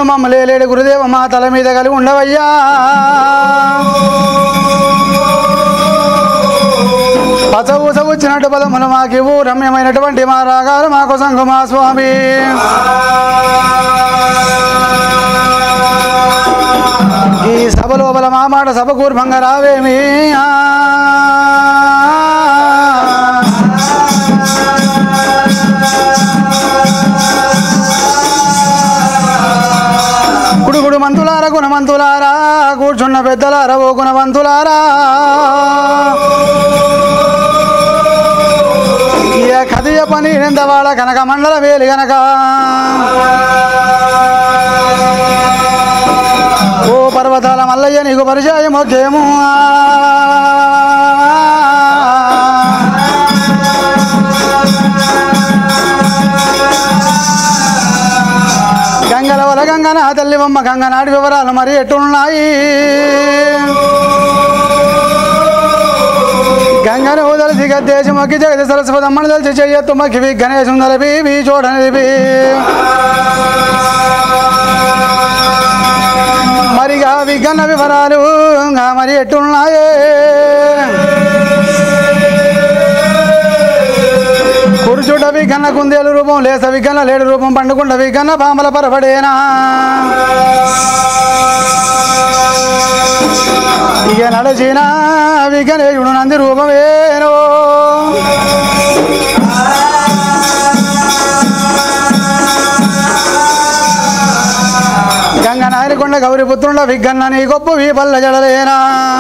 నిన్ను మమ్మల్ని లేడు గురుదేవ మా తల మీద కలిగి ఉండవయ్యా పచవుస వచ్చినట్టు పదములు మాకివు రమ్యమైనటువంటి మా రాగాలు మాకు సంఘమా స్వామి ఈ సభ లోపల మా మాట సభ కూర్మంగా రావేమి ఆ. గుడుగుడు మంతులారా గుణమంతులారా కూర్చున్న పెద్దలారా ఓ గుణవంతులారా ఏ కదియ పని నిందవాడ కనక మండల వేలి గనక ఓ పర్వతాల మల్లయ్య నీకు పరిచయం ఒకేమో గంగల వల గంగన తల్లి బొమ్మ గంగనాటి వివరాలు మరి ఎట్టున్నాయి గంగను వదలసి గద్దేశి మొక్కి జగతి సరస్వతమ్మని తెలిసి చెయ్యత్తు మక్కి గణేశం నలపి వీ చూడనిది మరిగా విఘ్న వివరాలు ఇంకా మరి ఎట్టున్నాయే కురుచుట విఘ్న కుందేలు రూపం లేస విఘ్న లేడు రూపం పండుకుంట విఘ్న పామల పరపడేనా ఇక నడచిన విఘ్నేశుడు నంది రూపమేనో గంగ నాయనకొండ గౌరి పుత్రుండ విఘ్న నీ గొప్ప వీ పల్ల జడలేనా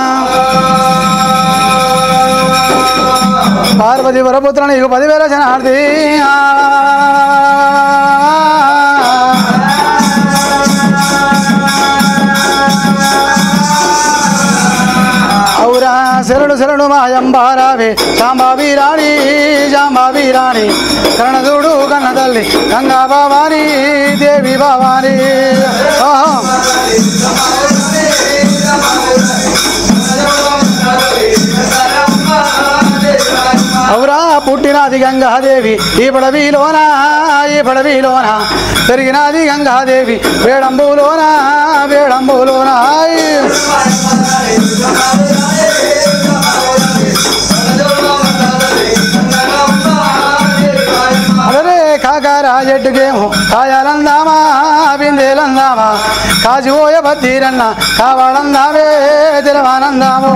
పార్వతి వరపుత్ర నీకు పదివేల జనార్ది ఔరా శరణు శరణు మాయంబారావే శాంబాబి రాణి శాంబాబి రాణి కరణదుడు కన్న తల్లి గంగా భవాని దేవి భవాని ఆహా. అవురా పుట్టినది గంగాదేవి ఈ పడవిలోన ఈ పడవిలోన పెరిగినది గంగాదేవి వేడంబులోన వేడంబులోన ఆయ్. అరే కాకారా చెట్టుకేమో కాయాలందామా బిందేలందామా కాజిపోయే బద్దీరన్న కావాలందామే తెలవానందామా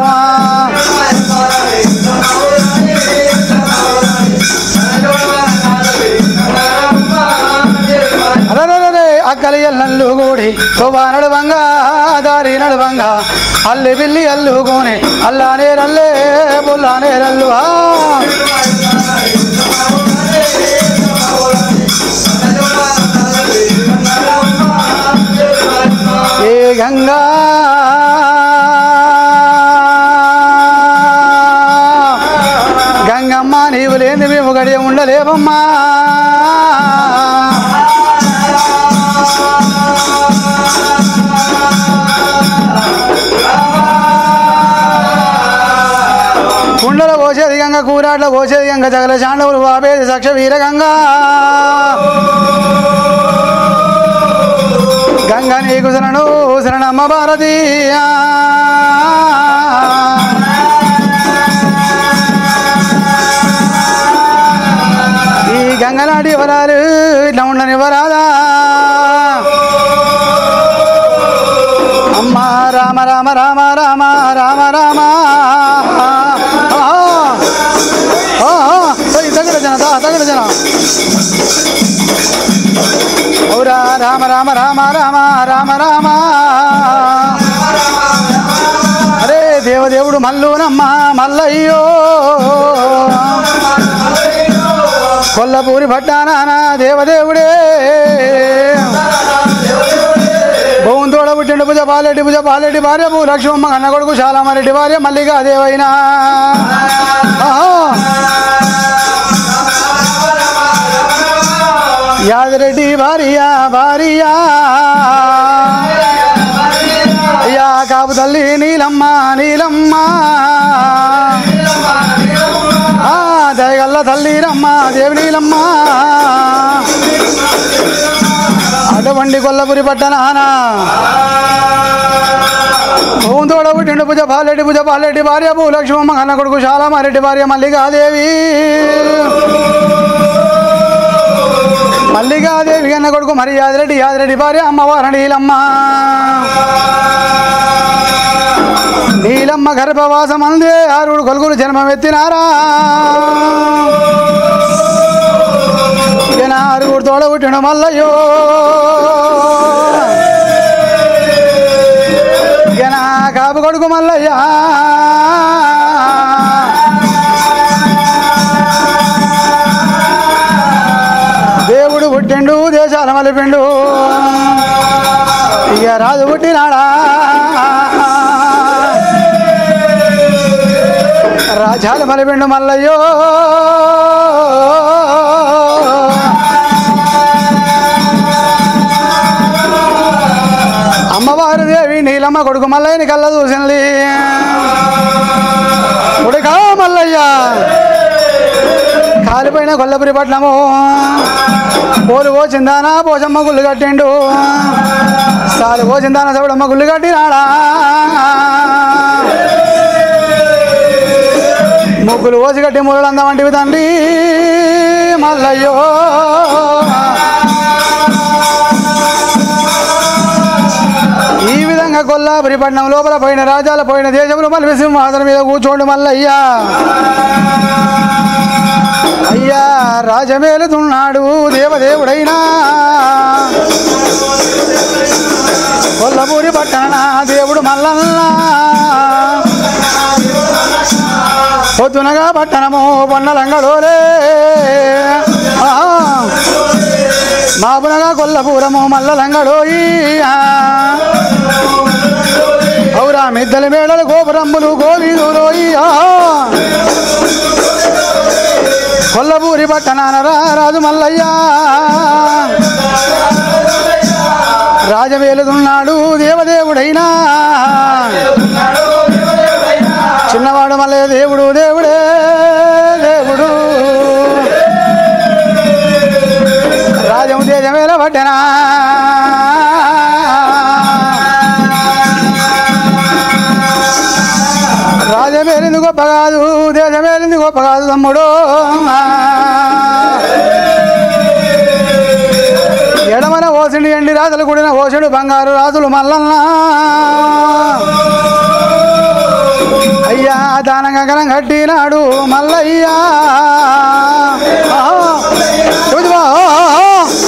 అరే అక్కలి ఎల్లల్లు కూడి తోబా నడువంగా దారి నడువంగా అల్లి బిల్లి అల్లుకోని అల్లానే రల్లే పుల్లానే రల్లు ఆ. ఏ గంగా గంగమ్మ నీవు లేని మేము గడియ ఉండలేవమ్మా కుండల పోసేది గంగ కూరాట్ల పోసేది గంగ జగల చాండవులు బాబేది సక్ష వీర గంగా గంగ నీకు శరణు శరణమ్మ భారతి ఈ గంగనాటి వరాలు ఇట్లా ఉండని వరాదా అమ్మ రామ రామ రామ రామ రామ రామ తగడ జన దా తగడ జన ఔరా రామ రామ రామ రామ రామ రామ అరే దేవదేవుడు మల్లునమ్మ మల్లయ్యో కొల్లపూరి భట్టానా దేవదేవుడే భూమి తోడ పుట్టిండు భుజ పాలెడ్డి భుజ పాలెడ్డి భార్య భూ లక్ష్మమ్మ కన్న కొడుకు శాలామారెడ్డి భార్య మల్లికా దేవైనా ఆహా. యాదిరెడ్డి భార్య భార్య అయ్యా కాపు తల్లి నీలమ్మ నీలమ్మ ఆ దయగల్ల తల్లి రమ్మ దేవి నీలమ్మ అడ అటువంటి కొల్లపురి పట్టణాన భూంతోడ పుట్టిండు భుజ బాలెడ్డి భుజ బాలెడ్డి భార్య భూలక్ష్మమ్మ కన్న కొడుకు శాలామారెడ్డి భార్య మల్లికాదేవి మల్లికాదేవి కన్న కొడుకు మరి యాదిరెడ్డి యాదిరెడ్డి భార్య అమ్మవారు నీలమ్మ నీలమ్మ గర్భవాసం అందే ఆరుడు కొలుగురు జన్మమెత్తినారా ఈయన ఆరుగురు తోడ పుట్టిన మల్లయ్యో ఈయన కాపు కొడుకు మల్లయ్య దేవుడు పుట్టిండు దేశాల మలిపిండు ఇక రాజు పుట్టినాడా రాజాలు మలిపిండు మల్లయ్యో అమ్మవారి దేవి నీలమ్మ కొడుకు మల్లయ్యని కళ్ళ చూసింది కొడుకా మల్లయ్య కాలిపోయిన కొల్లపురి పట్నము పోలు పోచిందానా పోచమ్మ గుళ్ళు కట్టిండు సాలు పోచిందానా సవుడమ్మ గుళ్ళు కట్టినాడా ముగ్గులు ఓసి కట్టి మూలలు అందమంటివి తండ్రి మల్లయ్యో ఈ విధంగా కొల్లాపురి పట్నం లోపల పోయిన రాజాల పోయిన దేశంలో మళ్ళీ సింహాసనం మీద కూర్చోండి మల్లయ్యా అయ్యా రాజమేలుతున్నాడు దేవదేవుడైనా కొల్లపూరి పట్టణ దేవుడు మల్లన్న పొద్దునగా పట్టణము పొన్నలంగడోలే ఆహా. మాపునగా కొల్లపూరము మల్లలంగడోయి ఔరా మిద్దల మేడలు గోపురమ్ములు గోలీదులోయి ఆహా. కొల్లపూరి పట్టణాన రా రాజు మల్లయ్య రాజవేలుతున్నాడు దేవదేవుడైనా చిన్నవాడు మల్లయ్య దేవుడు దేవుడే దేవుడు రాజము దేశమేల పట్టెనా రాజమేలింది గొప్ప కాదు దేశమేలింది గొప్ప కాదు తమ్ముడు ఎడమన ఓసిడి ఎండి రాజులు కూడిన ఓసుడు బంగారు రాజులు మల్లన్న అయ్యా దానంగా గనం కట్టినాడు మల్లయ్యా ఆహా. చూద్దువా, ఆహా.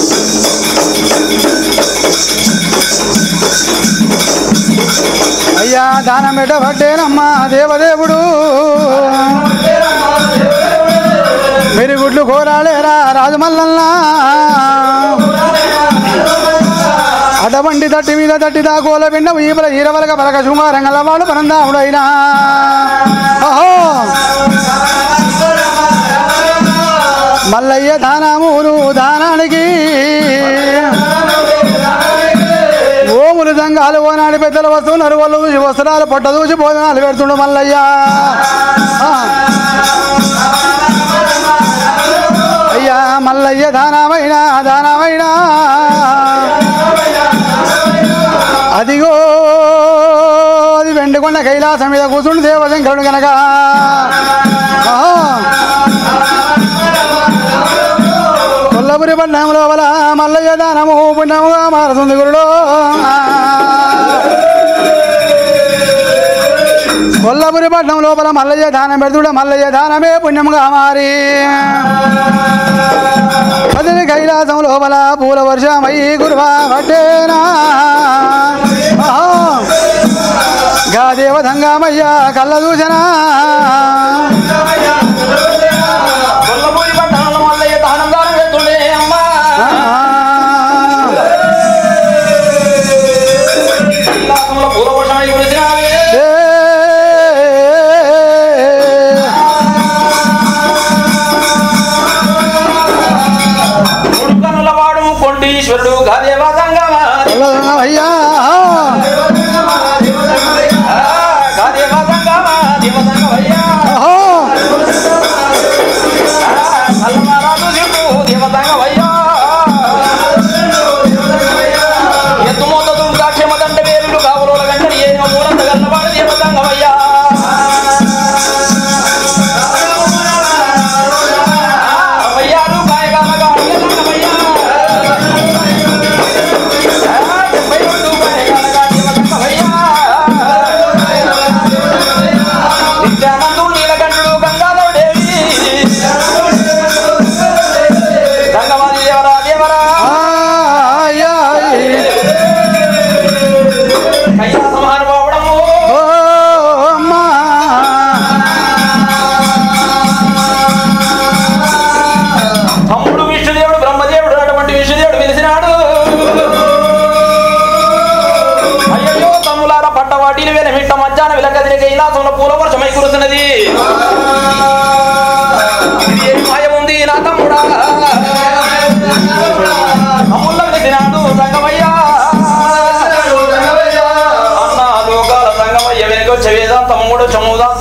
అయ్యా దానం పెట్టబట్టేనమ్మా దేవదేవుడు మెరుగుడ్లు కోరాలేరా రాజమల్లల్లా అటువంటి తట్టి మీద తట్టి దాకోల పిండ ఈపల ఈరవలక పలక సుమారంగల వాడు పరందాముడైనా ఓహో మల్లయ్య దానమును దానానికి ఓములు దంగాలు ఓనాడి పెద్దలు వస్తువు నరువలు చూసి వస్త్రాలు పొట్ట చూసి భోజనాలు పెడుతుండు మల్లయ్య ఆ. అయ్యా మల్లయ్య దానమైన దానమైన అదిగో అది వెండికొండ కైలాసం మీద కూర్చుండి దేవశంకరుడు కనుక ఆహా. కొల్లపురి పట్నం లోపల మల్లయ్య దానము పుణ్యముగా మారుతుంది గురుడు కొల్లపురి పట్నం లోపల మల్లయ్య దానం పెడుతుడు మల్లయ్య దానమే పుణ్యముగా మారి కదిలి కైలాసం లోపల పూల వర్షమై గురువా పట్టేనా ఆహా. గా దేవదంగామయ్య కళ్ళ దూచనా కొల్లపూరి పట్టణంలో మల్లయ్య దానం దానం పెడుతుండే అమ్మా కైలాసంలో పూలవర్షమై కురిసినావే. మూడు కన్నుల వాడు కొండీశ్వరుడు గదేవదంగమా అయ్యా గదేవదంగమా దేవదంగమయ్యా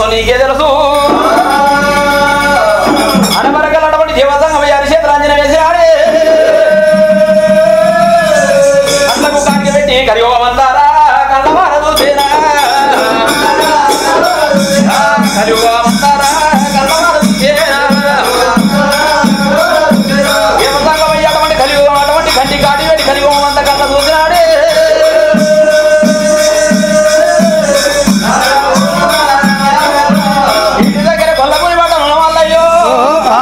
నీకే తెలుసు అనమరగలటువంటి దేవతంగం అరిచేతులాంజన వేసినాడే కళ్ళకు కాకి పెట్టి కరియోగమంతారా కళ్ళవార చూసేనా కరియోగమంతారా కళ్ళవార చూసేనా దేవతంగం అయ్యేటువంటి కలియుగం అటువంటి కంటి కాటి పెట్టి కలియుగం అంతా కళ్ళ చూసినాడే ఇంటి దగ్గర కొల్లపురి పట్టణం వల్లయ్యో ఆ,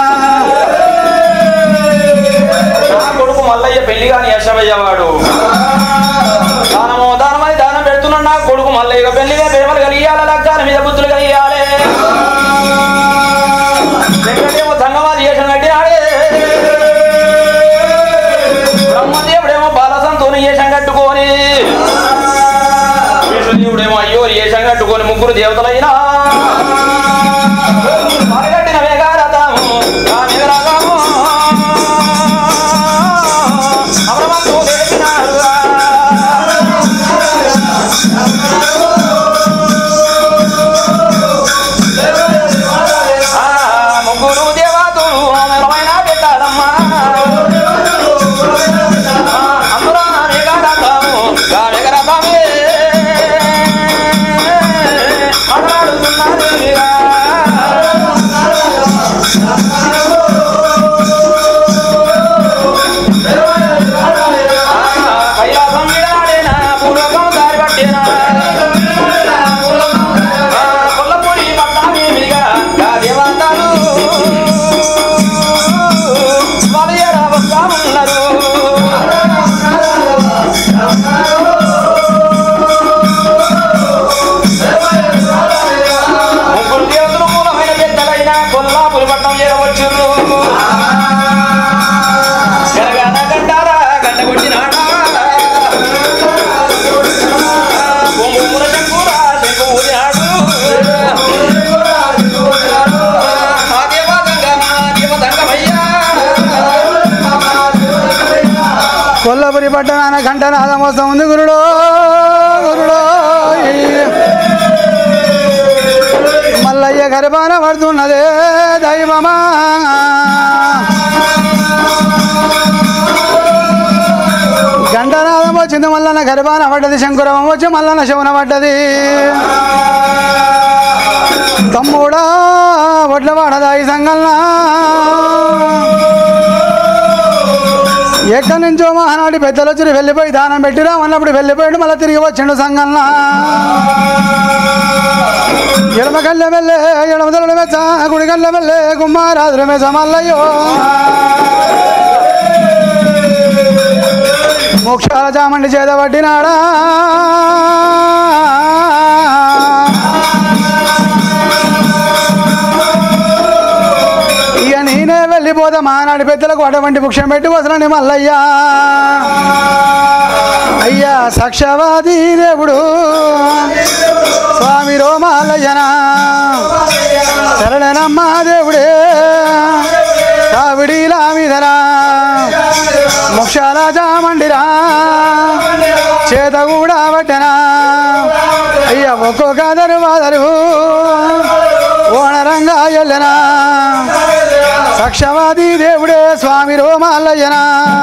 నా కొడుకు మల్లయ్య పెళ్లి కాని యశమయ్యవాడు దానమో దానమని దానం పెడుతున్నాడు నా కొడుకు మల్లయ్య పెళ్లిగా ప్రేమలు కలిగియాలి లగ్గాల మీద బుద్ధులు కలిగియాలి వెంకటేమో సంగమాది చేసిన కట్టినాడే బ్రహ్మదేవుడేమో బాలసంతోని చేసం కట్టుకొని విష్ణుదేవుడేమో అయ్యో చేసం కట్టుకొని ముగ్గురు దేవతలైనా మరగట్టిన వేగారథము, ఆ వేగరథము. అమరవంతుడు లేచినాడు. ఆ ముగ్గురు దేవతలు మెరవైన పెట్టారమ్మా. ఆ అందులో నా వేగరథము, ఆ వేగరథమే. మాట్లాడుతున్నదిగా. కైలాసం విడాడేనా పూర్వకం దారి పట్టేనా కొల్లపూడి పట్టామి మిరిగా గా దేవంతాలు వలయరా వస్తామన్నారు ముగ్గురు దేవతలు మూలమైన పెద్దలైన కొల్లాపురి పట్టణం చేరవచ్చురు జరగాన గంటారా గంట కొట్టినాడా భూముల శంకురా శంకు ఊదినాడు ఆ దేవతంగా దేవతంగమయ్యా కొల్లపురి పట్టణాన ఘంటనాదం వస్తూ ఉంది గురుడు గురుడు మల్లయ్య గర్భాన పడుతున్నదే దైవమా గంటనాదం వచ్చింది మల్లన్న గర్భాన పడ్డది శంకురవం వచ్చి మల్లన్న శివన పడ్డది తమ్ముడా వడ్లవాడదాయి సంగల్నా ఎక్కడి నుంచో మహానాడి పెద్దలు వచ్చి వెళ్ళిపోయి దానం పెట్టిరా అన్నప్పుడు వెళ్ళిపోయాడు మళ్ళీ తిరిగి వచ్చిండు సంగల్లా ఎడమ కళ్ళ వెళ్ళే ఎడమ తల మెచ్చ గుడి కళ్ళ వెళ్ళే కుమారాదుల మెచ్చ మల్లయ్యో మోక్షాల చామండి చేత పట్టినాడా ఇక నేనే వెళ్ళిపోతా మానాడి పెద్దలకు అటువంటి ముఖ్యం పెట్టి వసలండి మల్లయ్యా అయ్యా సాక్షవాది దేవుడు స్వామి రోమాలయ్యనా శరణనమ్మా దేవుడే కావిడిలా మీదరా మోక్షాల చామండిరా చేత కూడా పట్టనా అయ్యా ఒక్కొక్క దరువాదరు ఓణరంగా ఎల్లనా సక్షవాది దేవుడే స్వామి రోమాలయ్యనా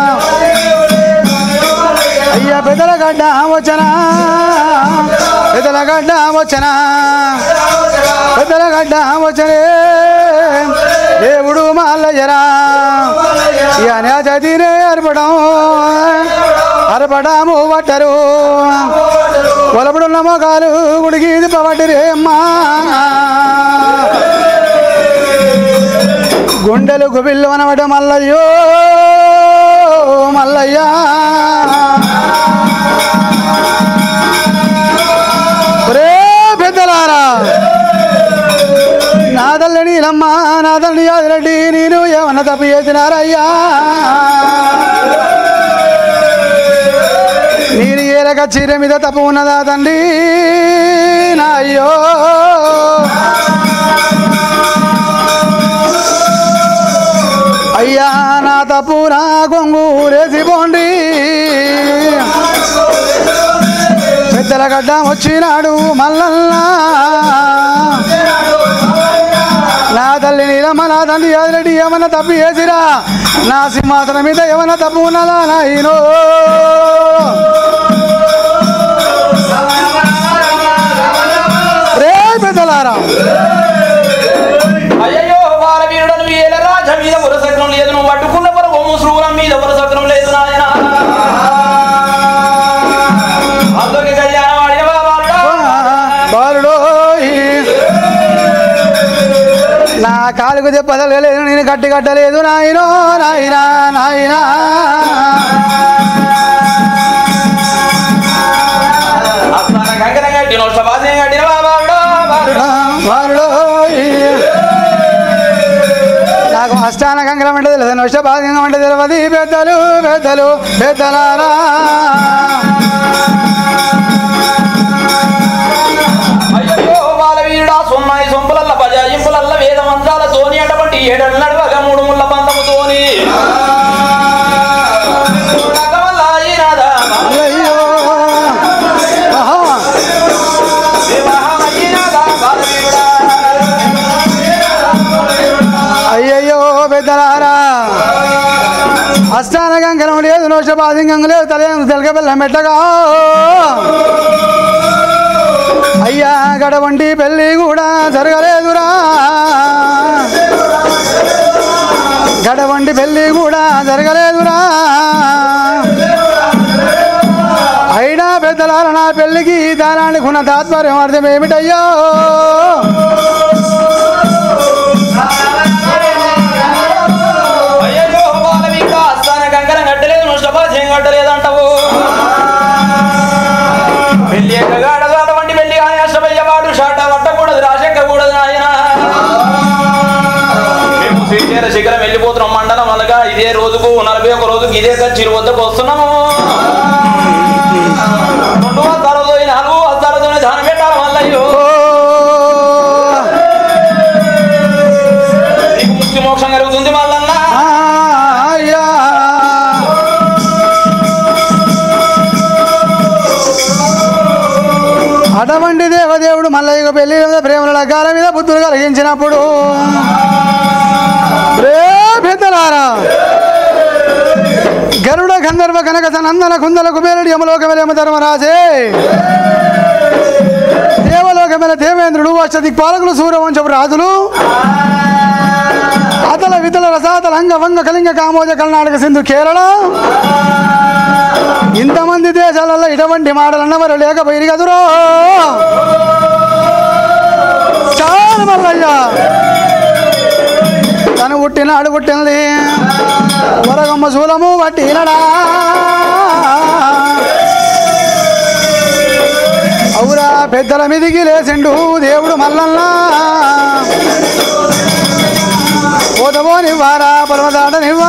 అయ్యా పెదల గడ్డ వచ్చనా పెదల గడ్డ వచ్చనా పెదల గడ్డ వచ్చనే దేవుడు మాల్లయ్యరా ఇక నేతినే అర్పడం అరపడము పట్టరు పొలపడున్న మొగాలు గుడికి దిప్పబట్టిరే అమ్మా గుండెలు గుబిల్లు అనబట మల్లయ్యో మల్లయ్యా ఒరే పెద్దలారా నాదల్లి నీలమ్మ నాదల్ని యాదిరెడ్డి నేను ఏమన్నా తప్పు చేసినారయ్యా నేను ఏ రక చీర మీద తప్పు ఉన్నదా తండ్రి నా అయ్యో అయ్యా నా తప్పు నా కొంగూరేసి పోండి పెద్దల గడ్డ వచ్చినాడు మల్లల్లా నా తండ్రి యాదిరెడ్డి ఏమన్నా తప్పు చేసిరా నా సింహాసనం మీద ఏమన్నా తప్పు ఉన్నదా నాయనో రే పెద్దలారా అయ్యయ్యో బాల వీరుడను ఏల రాజ మీద వరసగ్నం లేదు నువ్వు పట్టుకున్న వరకు ముసూరం మీద వరసగ్నం లేదు నాయన అందుకే కళ్యాణ వాడిన బాలుడా బాలుడో నా కాలుకు దెబ్బతలేదు నేను గట్టి కట్టలేదు నాయనో నాయనా నాయనా అస్తాన కంకణం కట్టి నోష్టపాసం కట్టిన బాలుడా బాలుడా బాలుడో నాకు అష్టాన కంకరం అంటే తెలియదు నష్ట భాగంగా అంటే తెలియదు పెద్దలు పెద్దలు పెద్దలారా అయ్యయ్యో బాల వీరుడా సున్నాయి సొంపులల్ల బజాయింపులల్ల వేద మంత్రాల తోని అటువంటి ఏడలు నడవగా మూడు ముళ్ళ పంతముతోని నగవల్లాయినాదా అయ్యో ఆహా. వివాహమయ్యినాదా బాల వీరుడా అయ్యయ్యో పెద్దలారా అష్టాన కంకరం లేదు నోష బాధింగం లేదు తల తెలక బెల్లం పెట్టగా అయ్యా గడవంటి పెళ్ళి కూడా జరగలేదురా గడవంటి పెళ్ళి కూడా జరగలేదురా అయినా పెద్దలార నా పెళ్ళికి దానానికి ఉన్న తాత్పర్యం అర్థం ఏమిటయ్యో అయ్యయ్యో బాల వీరుడా అస్తాన కంకణం కట్టలేదు నష్టపాసం కట్టలేదు అంటావు పెళ్లి ఎక్కగాడదు అటువంటి పెళ్లి కానీ అష్టమయ్యవాడు షాట పట్టకూడదు రాశంకకూడదు నాయన మేము శ్రీశైల శిఖరం వెళ్ళిపోతున్నాం మండలం అనగా ఇదే రోజుకు నలభై ఒక రోజుకు ఇదే చిరు వద్దకు వస్తున్నాము రెండు వస్తారతో నాలుగు వస్తారతో ధానం పెట్టాలి మల్లయ్యో నీకు ముక్తి మోక్షం కలుగుతుంది మల్లన్నా ఆ, అయ్యా అటువంటి దేవదేవుడు మల్లయ్య పెళ్లి మీద ప్రేమల లగ్గాల మీద బుద్ధులు కలిగించినప్పుడు రే పెద్దలారా గరుడ గంధర్వ కనక నందన కుందల కుబేరుడు యమలోక వెలమ ధర్మరాజే దేవలోకమైన దేవేంద్రుడు అష్టదిక్పాలకులు సూర్యవంశపు రాజులు అతల వితల రసాతల అంగ వంగ కలింగ కామోజ కర్ణాటక సింధు కేరళ ఇంతమంది దేశాలలో ఇటువంటి మాటలు అన్నవారు లేకపోయి కదురో చాలు మల్లయ్య తను పుట్టినాడు పుట్టినది వరగమ్మ శూలము పట్టినడా అవురా పెద్దల మీదికి లేచిండు దేవుడు మల్లన్నా పోతబోనివ్వారా పరమదాటనివ్వా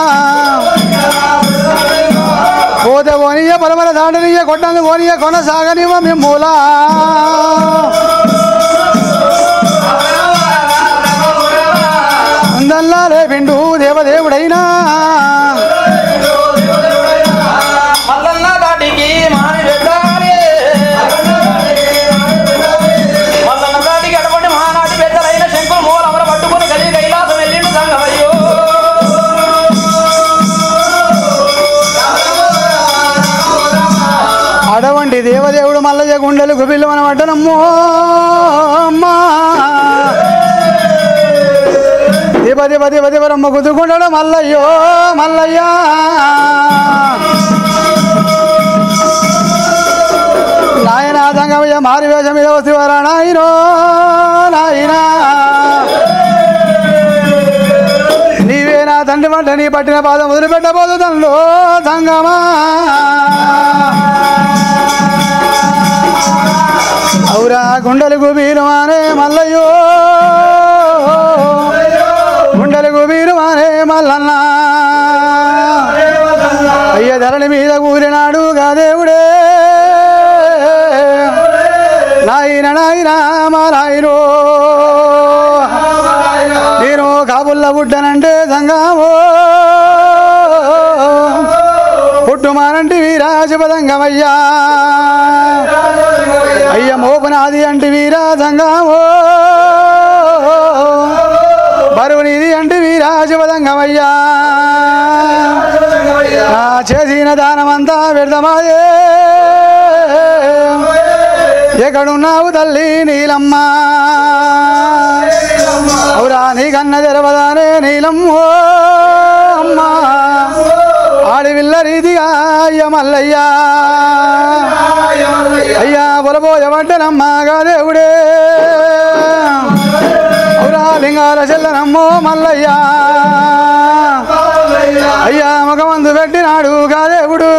పోతబోనియ పరమర దాటనియ కొట్టను పోనియ కొనసాగనివ్వ మిమ్మూలా అందల్లా రేపిండు దేవదేవుడైనా మల్లన్న దాటికి మాని పెట్టాలి మల్లన్న దాటికి అటువంటి మహానాటి పెద్దలైన శంకులు మూల అమర పట్టుకుని కలిగి కైలాసం వెళ్ళిండు సంగమయ్యో అటువంటి దేవదేవుడు మల్లయ్య గుండెలు గుబిల్లు మన పడ్డనమ్మో అమ్మా దిప దిప దిప దిపరమ్మ కుదుకుంటాడు మల్లయ్యో మల్లయ్య నాయన దంగమయ్య మారి వేషం మీద వస్తువారా నాయనో నాయనా నీవే నా తండ్రి వంట నీ పట్టిన పాదం వదిలిపెట్టబోదు తనలో సంగమా అవురా గుండెలు గుబీరు మానే మల్లయ్యో గుండెలు గుబీరు మానే మల్లన్న అయ్య ధరణి మీద కూరినాడు గా దేవుడే నాయన నాయన మా నాయనో నేను కాబుల్ల పుట్టనంటే సంగమో పుట్టుమానంటి వీరాజపదంగమయ్యా అయ్య మోపునాది అంటి వీరా సంగమో బరువు నీది అంటే వీరాజపదంగమయ్యా నా చేసిన దానమంతా వ్యర్థమాయే ఎక్కడున్నావు తల్లి నీలమ్మ అవురా నీ కన్న తెరవదానే నీలమ్మో అమ్మా ఆడివిల్ల రీతిగా అయ్య మల్లయ్యా అయ్యా పొలపోయబడ్డనమ్మగా దేవుడే అవురా లింగాల చెల్లనమ్మో మల్లయ్యా అయ్యా మగమందు పెట్టినాడు కాదేవుడు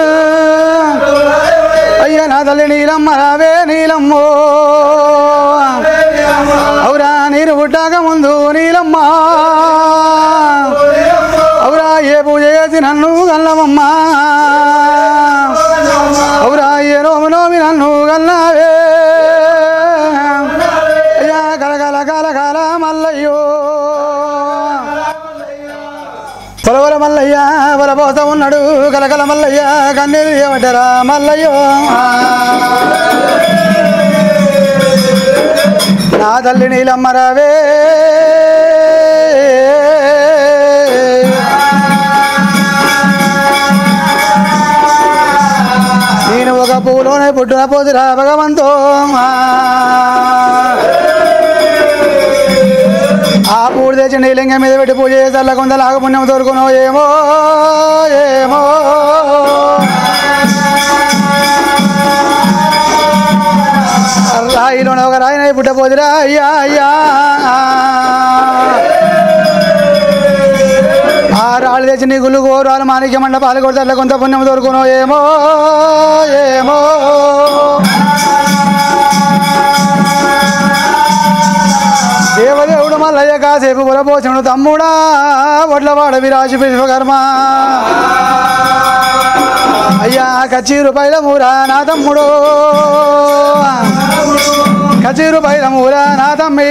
అయ్యా నా తల్లి నీలమ్మ రావే నీలమ్మో అవురా నీరు పుట్టాక ముందు నీలమ్మ అవురా ఏ పూజ చేసి నన్ను గల్లమమ్మా అవురా ఏ నోము నోమి నన్ను గల్లావే అయ్యా కలకల కలకల మల్లయ్యో పొలవల మల్లయ్య పొలపోత ఉన్నాడు కలకల మల్లయ్య కన్నీరు ఏమంటారా మల్లయ్యో నా తల్లి నీలమ్మరావే నేను ఒక పూలోనే పుట్టిన పోతురా భగవంతో ఆ పూడు తెచ్చి నీలింగం మీద పెట్టి పూజ చేసి అల్ల కొంత లాగ పుణ్యం దొరుకునో ఏమో ఏమో రాయిలోనే ఒక రాయిన పుట్టపోతురా అయ్యా అయ్యా ఆ రాళ్ళు తెచ్చి నీ గుళ్ళు కోరాలు మాణిక్య మండపాలు కొడితే అట్లా కొంత పుణ్యం దొరుకునో ఏమో ఏమో దేవదేవుడు మల్లయ్య కాసేపు పురపోచముడు తమ్ముడా వడ్లవాడ విరాజు విశ్వకర్మ అయ్యా కచ్చీరు పైల మూరా నా తమ్ముడు కచ్చీరు పైల మూరా నా తమ్మి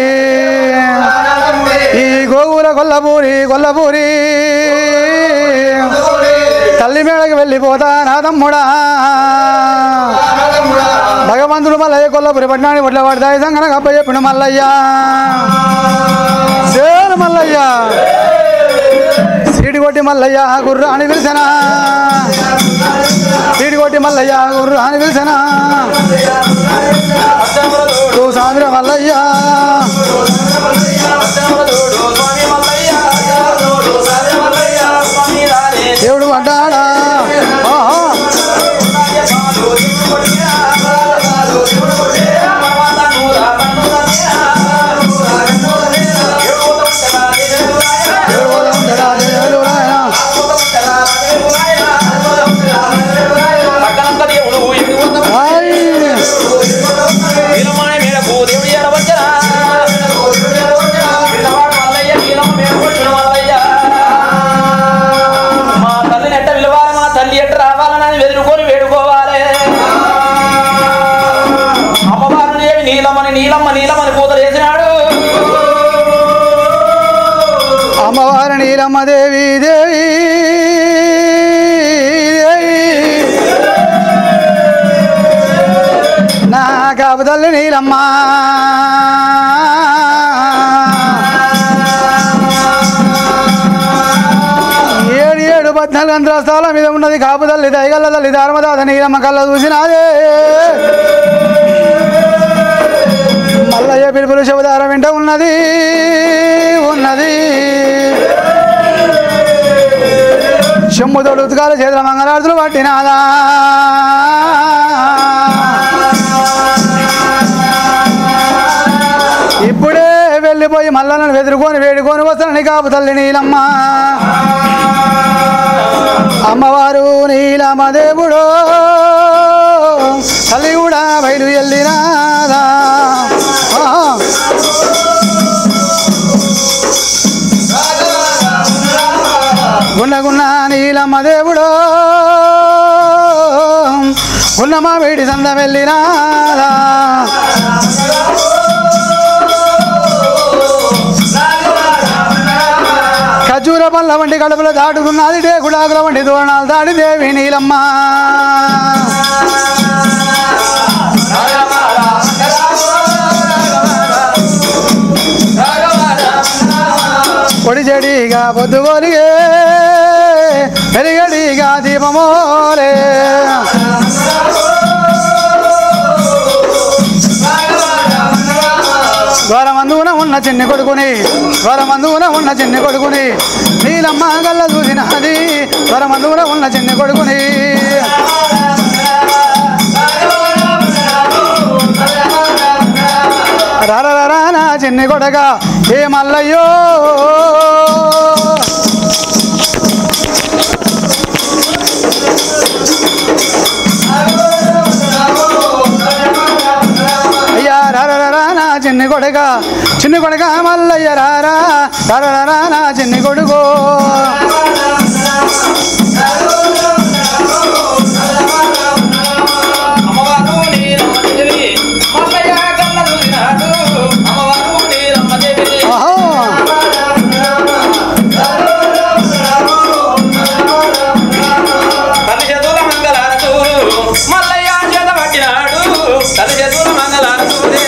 ఈ గోగుల కొల్లపూరి కొల్లపూరి తల్లి మేడకి వెళ్ళిపోతా నా తమ్ముడా భగవంతుడు మల్లయ్య కొల్లపురి పట్టణాన్ని ఒట్ల పడతాయి సంగన గప్ప చెప్పిన మల్లయ్య సేను మల్లయ్య సీడి కొట్టి మల్లయ్య గుర్రు అని పిలిచనా సీడి కొట్టి మల్లయ్య గుర్రు అని పిలిచనా తూ సాంద్ర మల్లయ్య దేవుడు పడ్డాడా ఆహా. దేవుడు పడ్డాడా, దేవుడు రాయనా. ఆయ్. మా తల్లిని ఎట్ట విలువాలి మా తల్లి ఎట్ట రావాలని వెదురుకొని వేడుకోవాలి అమ్మవారిని ఏమి నీలమని నీలమ్మ నీలమని పూతలు వేసినాడు అమ్మవారు నీలమ్మ దేవి దేవి దేవి. నా కాపు తల్లి నీలమ్మ ఏడు ఏడు పద్నాలుగు అంతరాస్తాల మీద ఉన్నది కాపు తల్లి దయగల్ల తల్లి ధర్మదాత నీలమ్మ కళ్ళ చూసినాదే మల్లయ్య పిలుపులు శివదారం వెంట ఉన్నది ఉన్నది చెమ్ముతోడు ఉతకాలు చేతుల మంగళార్తులు పట్టినాదా ఇప్పుడే వెళ్ళిపోయి మల్లలను వెదురుకొని వేడుకొని వస్తానని కాపు తల్లి నీలమ్మ అమ్మవారు నీలమ్మ దేవుడు తల్లి కూడా బయలు వెళ్ళినాదా ఆ. గున్నగున్న నీలమ్మ దేవుడు ఉన్నమ్మ వేడి సంద వెళ్ళినాదా ఖజూర పళ్ళ వంటి కడుపులో దాటుకున్నది డేకుడాకుల వంటి దూరణాలు దాడి దేవి నీలమ్మ పొడి చెడిగా పొద్దుగోలిగే పెరిగడిగా దీపమోలే ద్వారమందున ఉన్న చిన్ని కొడుకుని ద్వారమందున ఉన్న చిన్ని కొడుకుని నీలమ్మ గల్ల చూసినది ద్వారమందున ఉన్న చిన్ని కొడుకుని రారా నా చిన్ని కొడక ఏ మల్లయ్యో అయ్యా రారా నా చిన్ని కొడక చిన్ని కొడక మల్లయ్య రారా రారా నా చిన్ని కొడుకు అమ్మవారు నీ రమ్మదేవి మల్లయ్య కన్న చూసినాడు అమ్మవారు నీ రమ్మదేవి ఆహో తల్లి చేతుల మంగళారతులు మల్లయ్య చేత పట్టినాడు తల్లి చేతుల మంగళారతులే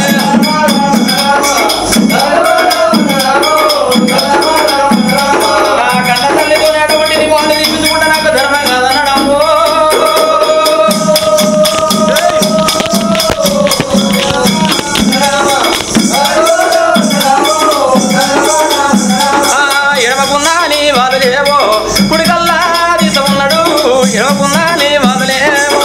నా కన్న తల్లితో అటువంటి నీ వాళ్ళు తీసుకుంటే నాకు ధర్మం కాదనడము ఆ, ఎడమకున్నా నీ వాళ్ళు లేవో కుడికల్లా దిశ ఉన్నాడు ఎడమకున్నా నీ వాళ్ళు లేవో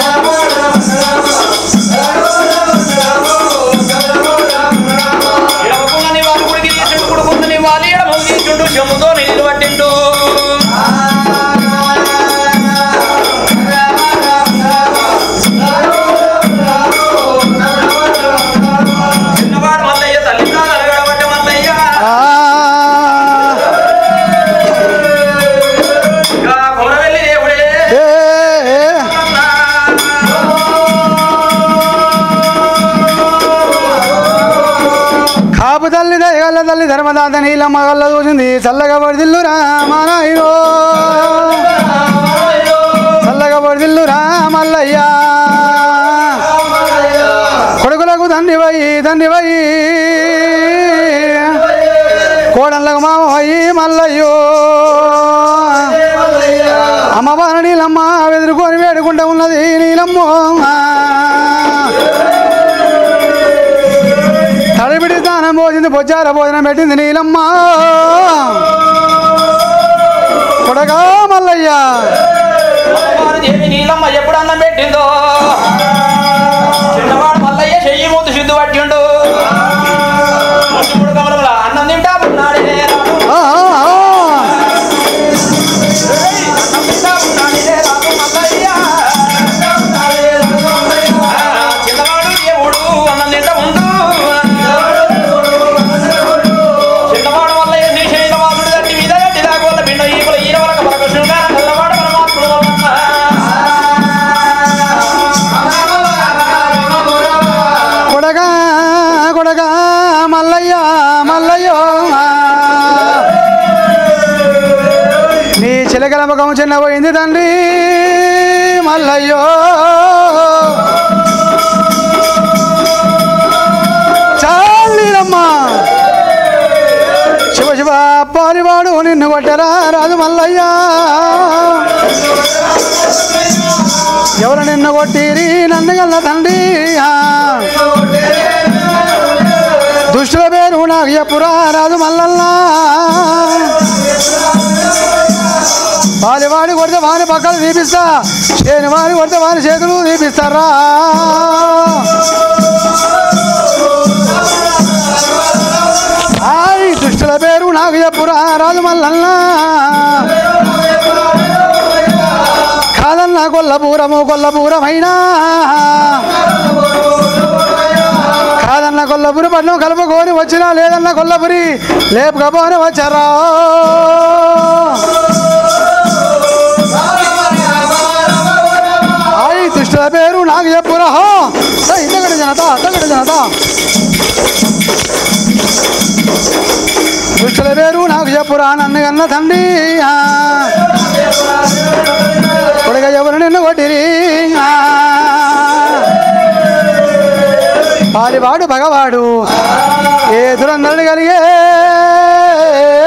ఎడమకున్న నీ వాళ్ళు కుడికి తీసుడు కుడుకున్న నీ వాళ్ళు ఎడమ తీసుడు చెమ్ముతో నీళ్ళు పట్టిండు చిన్నవాడు మల్లయ్య తల్లి ప్రాణాలు గడబట్టే మల్లయ్య ఆ, ఇంకా కొమరవెల్లి దేవుడే ఏ, ఏ. కాపు తల్లి దయగల్ల తల్లి ధర్మదాత నీలమ్మ గల్ల చూసింది చల్లగా పడిదిల్లు రామానాయుడు చల్లగా పడిదిల్లు రామల్లయ్య కొడుకులకు తండ్రి వయ్యి తండ్రి వయ్యి కోడళ్ళకు మామ వయ్యి మల్లయ్యో అమ్మవారి నీలమ్మ ఎదుర్కొని వేడుకుంటూ ఉన్నది నీలమ్మ తడిబిడి దానం పోసింది బొజ్జార భోజనం పెట్టింది నీలమ్మ కొడగా మల్లయ్య అమ్మవారు దేవి నీలమ్మ ఎప్పుడు అన్నం పెట్టిందో చిన్నవాడు మల్లయ్య చెయ్యి ముందు సిద్ధు పట్టిండు ముట్టుకుడు కమలంలో అన్నం తింటా ఉన్నాడే రాము. ఆ, ఆ, ఆ. ఏయ్, అన్నం తింటా ఉన్నాడే రాము మల్లయ్య. ఆ, చిన్నవాడు దేవుడు అన్నం తింటా ఉండు చిన్నవాడు మల్లయ్య నీ శైలవాసుడు గట్టి మీద గట్టి దాగోళ్ళ పిండ ఈపుల ఈరవలక పరకృష్ణుగా నల్లవాడు పరమాత్ముడు వల్ల. కొడగా కొడగా మల్లయ్య మల్లయ్యో నీ చిలకల ముఖం చిన్న పోయింది తండ్రి మల్లయ్యో చాలీరమ్మా శివ శివ పారివాడు నిన్ను కొట్టరా రాజు మల్లయ్య ఎవరు నిన్ను కొట్టిరి నన్ను గల్ల తండ్రి ఆ. దుష్టుల పేరు నాకు ఎప్పురా రాజు మల్లల్లా వారి కొడితే వారి పక్కలు తీపిస్తా చేని వారి కొడితే వారి చేతులు తీపిస్తారా ఆయ్ దుష్టుల పేరు నాకు చెప్పురా రాజు మల్లల్లా కాదన్నా కొల్లపూరము కొల్లపూరమైనా కాదన్న కొల్లపురి పట్నం కలుపుకొని వచ్చినా లేదన్న కొల్లపురి లేపుకపోని వచ్చారా ఆయ్ దుష్టుల పేరు నాకు చెప్పురా హో ఇంతగడ జనత అంతగడ జనత దుష్టుల పేరు నాకు చెప్పురా నన్ను కన్న తండ్రి ఆ. కొడుక ఎవరు నిన్ను కొట్టిరి ఆ. పాలివాడు పగవాడు ఏ దురందరుడు కలిగే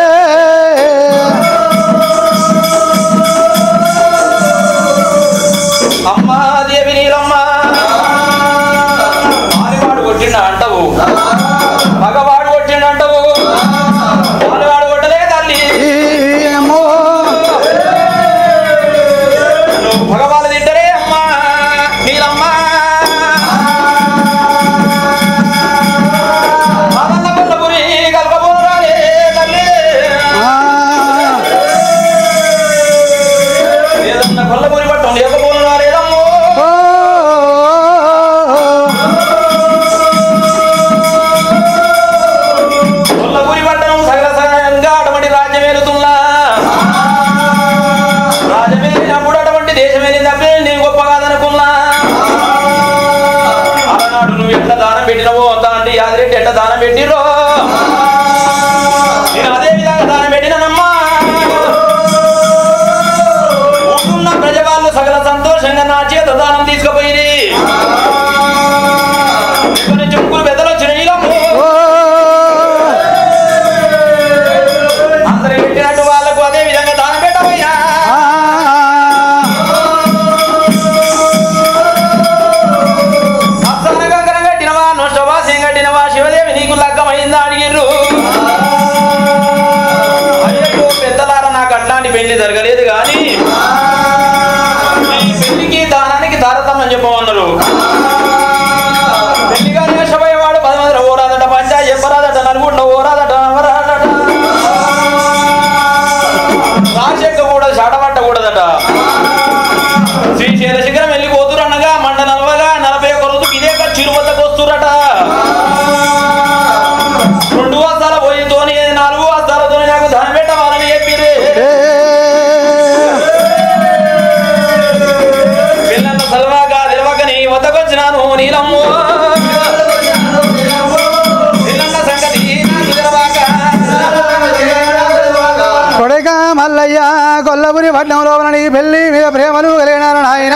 పట్నం లోపల నీ పెళ్లి మీద ప్రేమలు కలిగినారు నాయన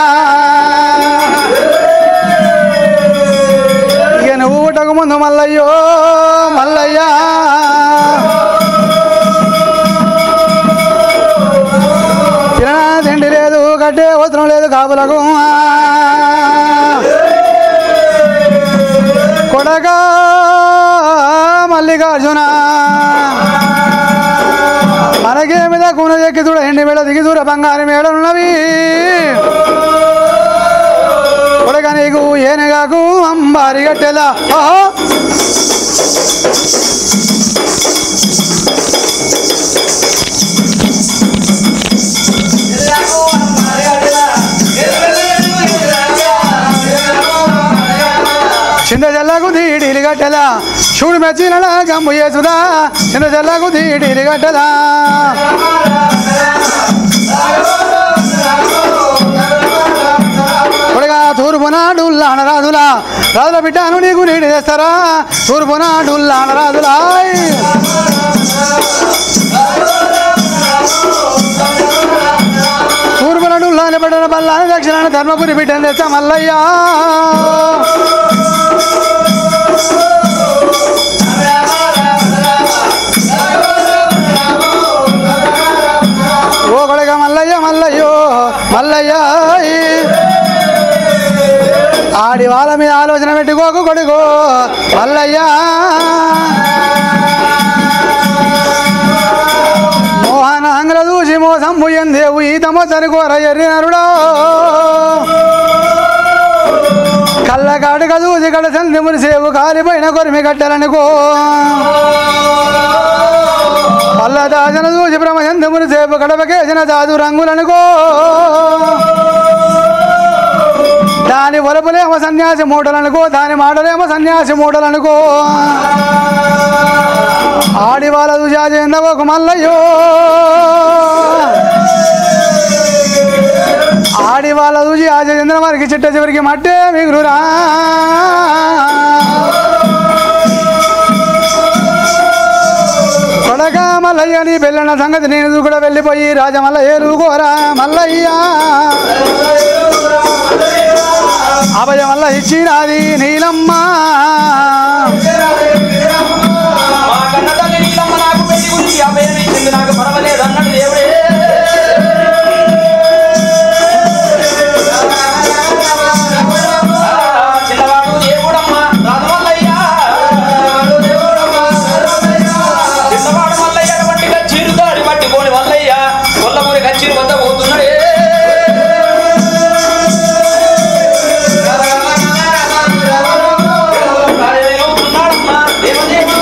ఇక నువ్వు పుట్టక ముందు మల్లయ్యో మల్లయ్యా తినడా తిండి లేదు గడ్డే ఉత్తరం లేదు కాపులకు కొడగా మల్లికార్జున మనకే మీద కూన ఎక్కి చూడ ఎండి మేడ దిగి చూడ బంగారు మేడలున్నవి కొడగా నీకు ఏనగాకు అంబారి గట్టెలా ఆహా చింద జల్లకు తీడిలు గట్టెలా చూడు మెచ్చిన గమ్ము చేసుదా చింద జల్లకు తీడిలు గట్టెలా కొడగా తూర్పు నాడుల్లా అనరాదులా రాదుల బిడ్డను నీకు నీడి చేస్తారా తూర్పు నాడుల్లా అనరాదులా తూర్పు నాడుల్లా పడిన బల్లాని దక్షిణాన్ని ధర్మపురి బిడ్డను తెచ్చా మల్లయ్యా ఓ కొడగా మల్లయ్య మల్లయ్యో మల్లయ్య ఆడి వాళ్ళ మీద ఆలోచన పెట్టుకోకు కొడుకో మల్లయ్య మోహన అంగ్ర చూసి మోసం ముయ్యందేవు ఈతమో చనుకోర ఎర్రి నరుడో కళ్ళ కాడుక చూసి కడ సందిముని సేవు కాలిపోయిన కొరిమి కట్టాలనుకో పల్ల దాసన చూసి బ్రహ్మచంద్రముని సేపు గడపకేసిన దాదు రంగులనుకో దాని వలపులేమో సన్యాసి మూటలనుకో దాని మాటలేమో సన్యాసి మూటలనుకో ఆడి వాళ్ళ దుజాజేందవకు మల్లయ్యో ఆడి వాళ్ళ దుజి ఆచంద్ర వారికి చిట్ట చివరికి మట్టే మిగులురా కొడక మల్లయ్య నీ పెళ్ళిన సంగతి నేను కూడా వెళ్ళిపోయి రాజమల్ల ఏలుకోరా మల్లయ్య అభయం వల్ల ఇచ్చినది నీలమ్మ మా కన్న తల్లి నీలమ్మ నాకు పెళ్లి గురించి అభయం ఇచ్చింది నాకు పర్వాలేదు అన్నాడు దేవుడే ఆ, చిన్నవాడు దేవుడమ్మ రాజమల్లయ్య చిన్నవాడు మల్లయ్య బట్టిగా చిరుదాడి పట్టుకొని మల్లయ్య కొల్లపూరి కచ్చిరి వద్ద పోతున్నాడే ఉన్నాడమ్మా దేవదేవుడు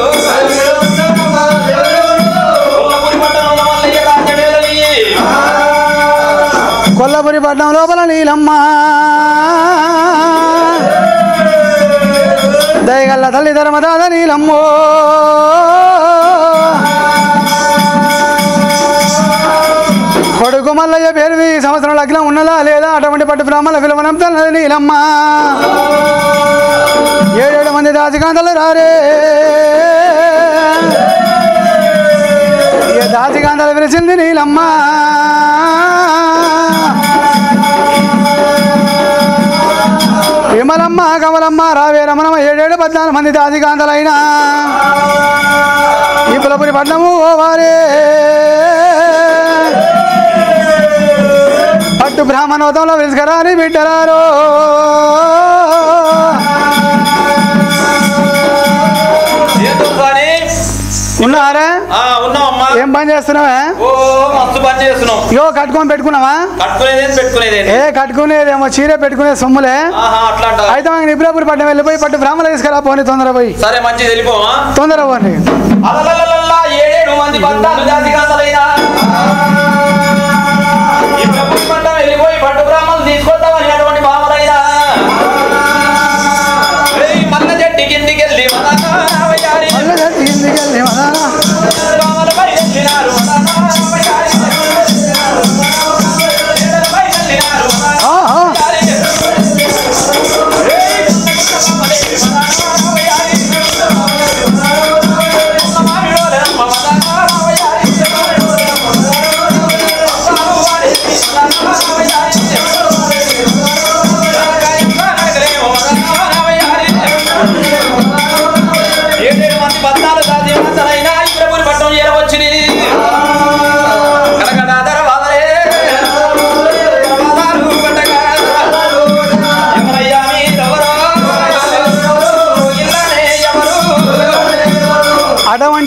కొల్లపూరి పట్టణంలో మల్లయ్య రాజ్యమేలని కొల్లపురి పట్నం లోపల నీలమ్మ దయగల్ల తల్లి ధర్మదాద నీలమ్మో కొడుకు మల్లయ్య పేరు ఈ సంవత్సరం లగ్నం ఉన్నదా లేదా అటువంటి పట్టు బ్రాహ్మణ పిలవనం తన్నది నీలమ్మ ఏడేడు మంది దాచికాంతలు రారే ఇక దాచికాంతలు విరిచింది నీలమ్మ విమలమ్మ కమలమ్మ రావే రమణమ్మ ఏడేడు పద్నాలుగు మంది దాచికాంతలైనా ఈ పులపురి పట్నము ఓవారే పట్టు బ్రాహ్మణోత్తంలో విలుసుకరాని బిడ్డరారో ఏందో కానీ ఉన్నారా ఆ, ఉన్నామమ్మా ఏం పని చేస్తున్నావా ఓ మస్తు పని చేస్తున్నాం యో కట్టుకొని పెట్టుకున్నావా కట్టుకునేదేం పెట్టుకునేదేంటి ఏ కట్టుకునేదేమో చీర పెట్టుకునే సొమ్ములే ఆహా అట్లా అంట అయితే మాకు నిబ్రాపురి పట్టణం వెళ్ళిపోయి పట్టు బ్రాహ్మణ తీసుకురా పోనీ తొందర పోయి సరే మంచిది వెళ్ళిపోమా తొందర పోనీ అలలలలల్లా ఏడేడు మంది భక్తాలు జాతి కాతలైనా ఈ ప్రభుత్వ మంటం వెళ్ళిపోయి పట్టు బ్రాహ్మణులు తీసుకొద్దామని అటువంటి భావలైనా ఏయ్ మల్ల చెట్టు కిందికి వెళ్ళి వదనావయ్యారి. మళ్ళీ చచ్చి ఇంటికి వెళ్ళి మదానా. రామలపై వెళ్ళినారు వదనావయ్యారి. ఏడలపై వెళ్ళినారు ఆ, ఆ. వదనావయ్యారి. ఏయ్ వదనావయ్యారి.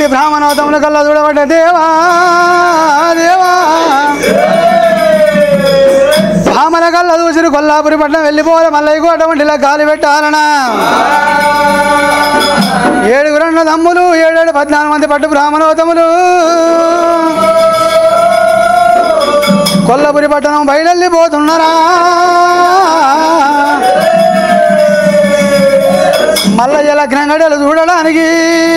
అటువంటి బ్రాహ్మణోతముల కల్లా చూడబడ్డ దేవా దేవా బ్రాహ్మణ కల్లా చూసిన కొల్లాపురి పట్నం వెళ్ళిపోవాలి మల్లయ్యకు అటువంటి గాలి పెట్టాలనా ఏడుగురన్న తమ్ములు ఏడేడు పద్నాలుగు మంది పట్టు బ్రాహ్మణోతములు కొల్లపురి పట్టణం బయలుపోతున్నారా మల్లయ్య లగ్నం గడలు చూడడానికి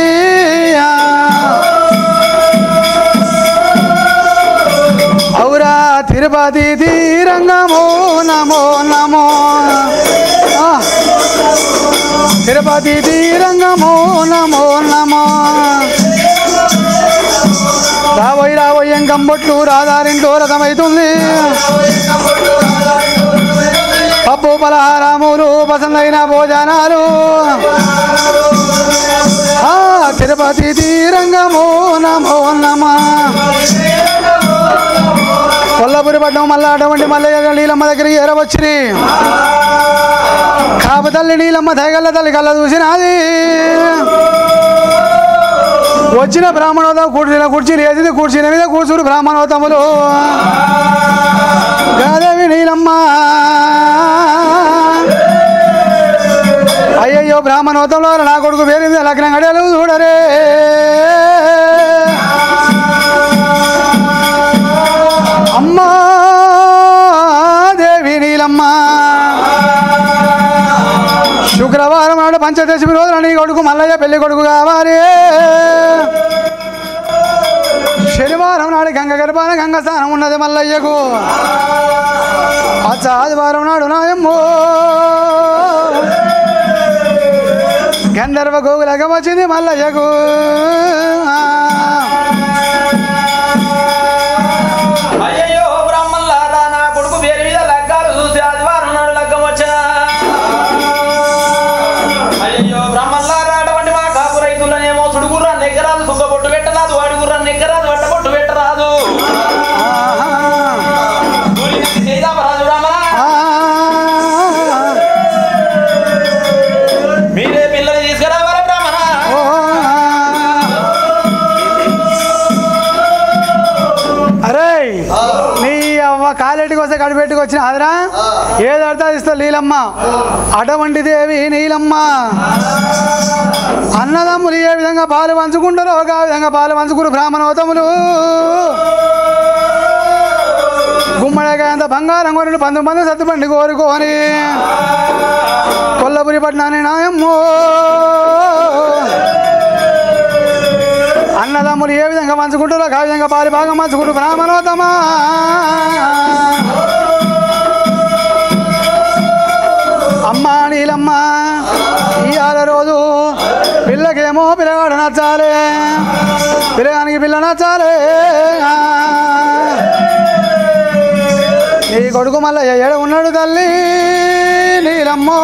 ఔరా తిరుపతి తీరంగమో నమో నమో ఆ. తిరుపతి తీరంగమో నమో నమో రాబోయి రాబోయి ఎంకంబొట్లు రాధారింటో రథమైతుంది పప్పు పలహారములు పసందైన భోజనాలు ఆ తిరుపతి తీరంగమో నమో నమ కొల్లపురి పట్నం మళ్ళా అటువంటి మల్లయ్య నీలమ్మ దగ్గరికి ఎరవచ్చిరి కాపు తల్లి నీలమ్మ దయగల్ల తల్లి కళ్ళ చూసినది వచ్చిన బ్రాహ్మణోదం కూర్చున్న కుర్చీ లేచింది కూర్చుని మీద కూర్చుని బ్రాహ్మణోతములు గాదేవి నీలమ్మ అయ్యయ్యో బ్రాహ్మణోతంలో నా కొడుకు పేరు లగ్నం గడియలు చూడరే అమ్మా దేవి నీలమ్మ శుక్రవారం నాడు పంచదశమి రోజున నీ కొడుకు మల్లయ్య పెళ్లి కొడుకు కావాలి శనివారం నాడు గంగ గర్భాన గంగ స్నానం ఉన్నది మల్లయ్యకు అచ్చ ఆదివారం నాడు నాయమ్మో గంధర్వ గోగులకం వచ్చింది మల్లయ్యకు అయ్యయ్యో బ్రహ్మల్లారా నా కొడుకు పేరు మీద లగ్గాలు చూసి ఆదివారం నాడు లగ్గం వచ్చా అయ్యయ్యో బ్రహ్మల్లారా అటువంటి మా కాపు రైతులనేమో సుడుగుర్రా నెగ్గరాదు సుక్క బొట్టు పెట్టరాదు వాడుగుర్రా నెగ్గరాదు వట్ట బొట్టు పెట్టరాదు తూలినది చేదామరాజు రామా మీరే పిల్లని తీసుకురావాలా బ్రాహ్మణ అరే నీ అవ్వ కాలేటికి వస్తే కడిపెట్టుకు వచ్చిన అదరా ఏది అర్థం ఇస్తా నీలమ్మ అటువంటి దేవి నీలమ్మ అన్నదమ్ములు ఏ విధంగా పాలు పంచుకుంటారో ఒక విధంగా పాలు పంచుకుని బ్రాహ్మణోతములు గుమ్మడికాయంత బంగారం కొనుడు పంతొమ్మిది మంది సత్తుబండి కోరుకోని కొల్లపురి పట్నాన్ని నాయమ్మో అన్నదమ్ములు ఏ విధంగా పంచుకుంటారో ఆ విధంగా పాలి భాగం పంచుకుంటూ బ్రాహ్మణోత్తమా అమ్మా నీలమ్మ ఇవాళ రోజు పిల్లకేమో పిల్లగాడు నచ్చాలి పిల్లగానికి పిల్ల నచ్చాలి నీ కొడుకు మళ్ళీ ఏడ ఉన్నాడు తల్లి నీలమ్మో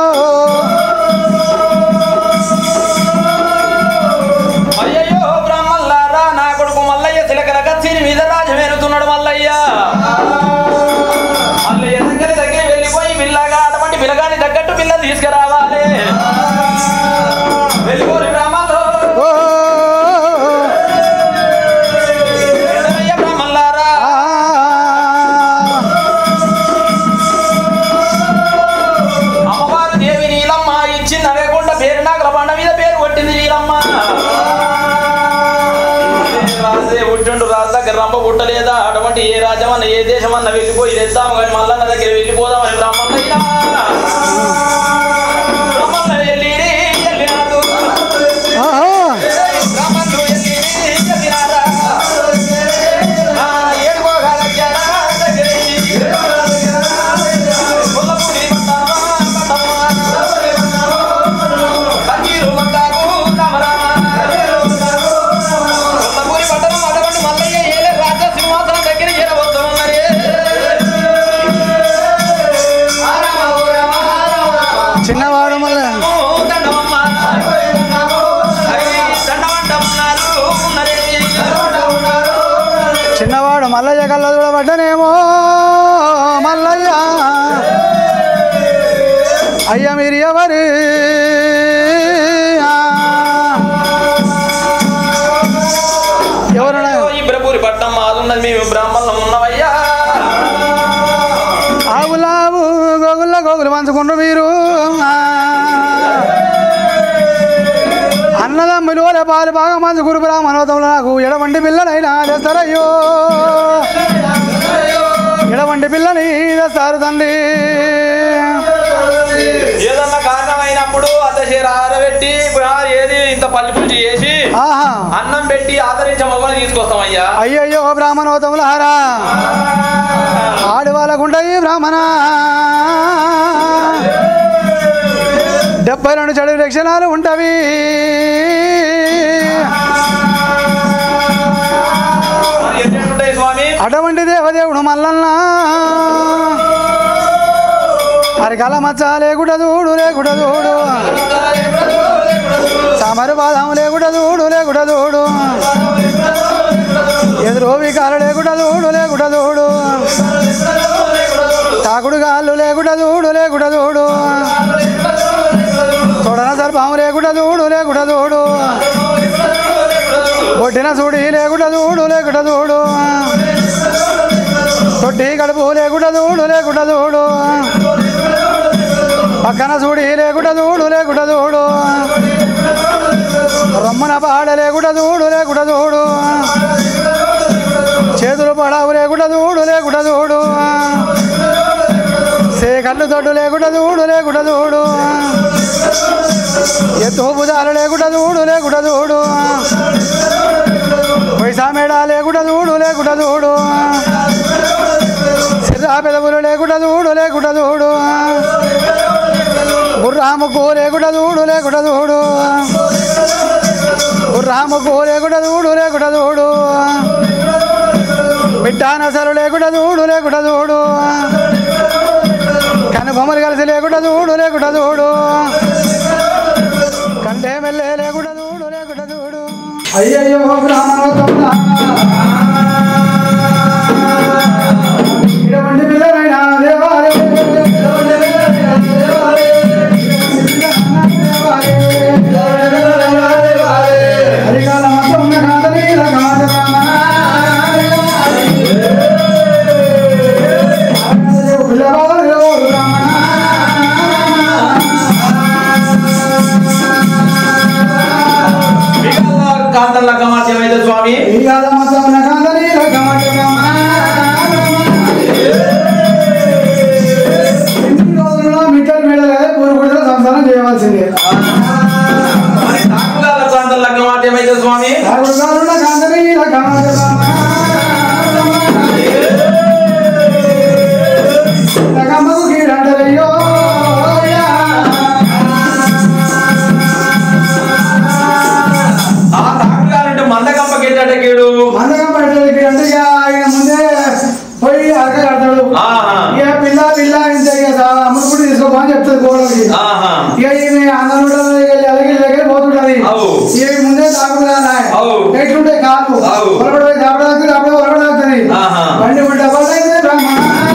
అయ్యయ్యో బ్రహ్మల్లారా నా కొడుకు మల్లయ్య తిలకల కచ్చిని మీద రాజమేరుతున్నాడు మల్లయ్య మల్లయ్య దగ్గర దగ్గర వెళ్ళిపోయి పిల్లగా అటువంటి పిల్లగాని తగ్గట్టు పిల్ల తీసుకురావాలి వెళ్ళిపోరు బ్రాహ్మణులు ఓ వెళ్ళవయ్య బ్రాహ్మణులారా ఆ. అమ్మవారు దేవి నీలమ్మ ఇచ్చింది అనకుండా పేరు నాగల బండ మీద పేరు కొట్టింది నీలమ్మ రాజే పుట్టిండు రాజు దగ్గర రంప పుట్టలేదా అటువంటి ఏ రాజ్యమన్న ఏ దేశమన్న వెళ్ళిపోయి తెద్దాము కానీ మల్లన్న దగ్గర వెళ్ళిపోదామని బ్రహ్మయ్య బ్రహ్మన్న వెళ్ళిరి, వెళ్ళినాడు. ఆహా. బ్రహ్మణుడు వెళ్ళిరి, వెళ్ళినారా. ఆ, ఏడుకోగలగ్గారా దగ్గరికి. కొల్లపూడి పట్టామా, పట్టమా. కన్నీరు మందాకు రామరామ. కొల్లపూడి పట్టణం అటువంటి మల్లయ్య ఏలే రాజ్య సింహాసనం దగ్గర చేరబోతున్నది. చిన్నవాడు మళ్ళీ ఓ దండమమ్మ. అయ్యి దండమంటమున్నారు ఉన్నది. చిన్నవాడు మల్లయ్య కళ్ళ చూడబడ్డనేమో మల్లయ్య అయ్య మీరు ఎవరు ఆ. ఉన్నది మేము బ్రాహ్మణులం ఉన్నవయ్యా ఆవులావు గోగుల్ల గోగులు పంచుకుంటూ మీరు ఆ. అన్నదమ్ములు ఒరే పాలు బాగా మంచి గురు బ్రాహ్మణోత్తంలో నాకు ఎడవంటి పిల్లలైనా తెస్తారయ్యో ఎడవంటి పిల్లని తెస్తారు తండ్రి ఏదన్నా కారణమైనప్పుడు అద్దశేర ఆరబెట్టి ఆ, ఏది ఇంత పల్లి పుంజి చేసి ఆహా అన్నం పెట్టి ఆదరించే మగవాళ్ళు తీసుకొస్తామయ్యా అయ్యయ్యో బ్రాహ్మణోత్తములారా ఆడవాళ్ళకుంటాయి బ్రాహ్మణ డెబ్బై రెండు చెడు లక్షణాలు ఉంటవి మరి ఎట్లుంటాయి స్వామి అటువంటి దేవదేవుడు మల్లన్న అరికాల మచ్చ లేకుట చూడు లేకుట చూడు సమరు బాధం లేకుట చూడు లేకుట చూడు ఎదురు వికాలు లేకుట చూడు లేకుట చూడు తాకుడు గాళ్ళు లేకుట చూడు లేకుట చూడు తొడన సర్పం లేకుట చూడు లేకుట చూడు కొట్టిన చూడి లేకుట చూడు లేకుట చూడు తొట్టి కడుపు లేకుట చూడు లేకుట చూడు పక్కన చూడి లేకుట చూడు లేకుట చూడు రమ్మన పాడ లేకుట చూడు లేకుట చూడు చేతులు పడవు లేకుట చూడు లేకుట చూడు సే కళ్ళు తొడ్డు లేకుట చూడు లేకుట చూడు ఎత్తు భుజాలు లేకుట చూడు లేకుట చూడు పైసా మేడ లేకుట చూడు లేకుట చూడు సిర్రా పెదవులు లేకుట చూడు లేకుట చూడు గుర్రాముకు లేకుట చూడు లేకుట చూడు గుర్రాముకు లేకుట చూడు లేకుట చూడు బిడ్డానసలు లేకుట చూడు లేకుట చూడు కను బొమ్మలు కలిసి లేకుట చూడు లేకుట చూడు కంటే మెల్లే లేకుట చూడు లేకుట చూడు అయ్యయ్యో బ్రాహ్మణోత్తముడా. ఇటువంటి పిల్లలైన దేవాలే. అధికార మతం ఉన్న కాదనీల కాదరామ. పిల్లవాడు కాంతల కమాత్యమైతే స్వామి ఇవాళ మతం ఉన్న కాదనీల కాదరామ. ఎన్ని రోజుల్లో మిట్టలు మెడలే పూర్వకుడితో సంసారం చేయవలసిందే మరి తాకులాల కాంతల కమాత్యమైతే స్వామి తాగుడుగారున్న కాదనీల కాదరామ. నగమ్మకు కీడంటరయ్యో ఆ తాకులాలంటే మందకంప గిట్టట కీడు మందగం పట్టడానికి అంటే ఇక ఆయన ముందే పోయి అరక కడతాడు ఆహా. ఇక పిల్ల పిల్ల ఇంత ఇక అమ్మడు కూడా తీసుకోమని చెప్తుంది కోడలికి ఆహా ఇక ఈమె అందరూ అలాగే దగ్గర పోతుంటది అవు. ఇక ముందే తాగుతుందా అవు. ఎట్లుంటే కాదు అవు. పొలపడి దాపడానికి అప్పుడు పొలపడాలి ఆహా. బండి ఉంటే అవ్వలేదు బ్రహ్మ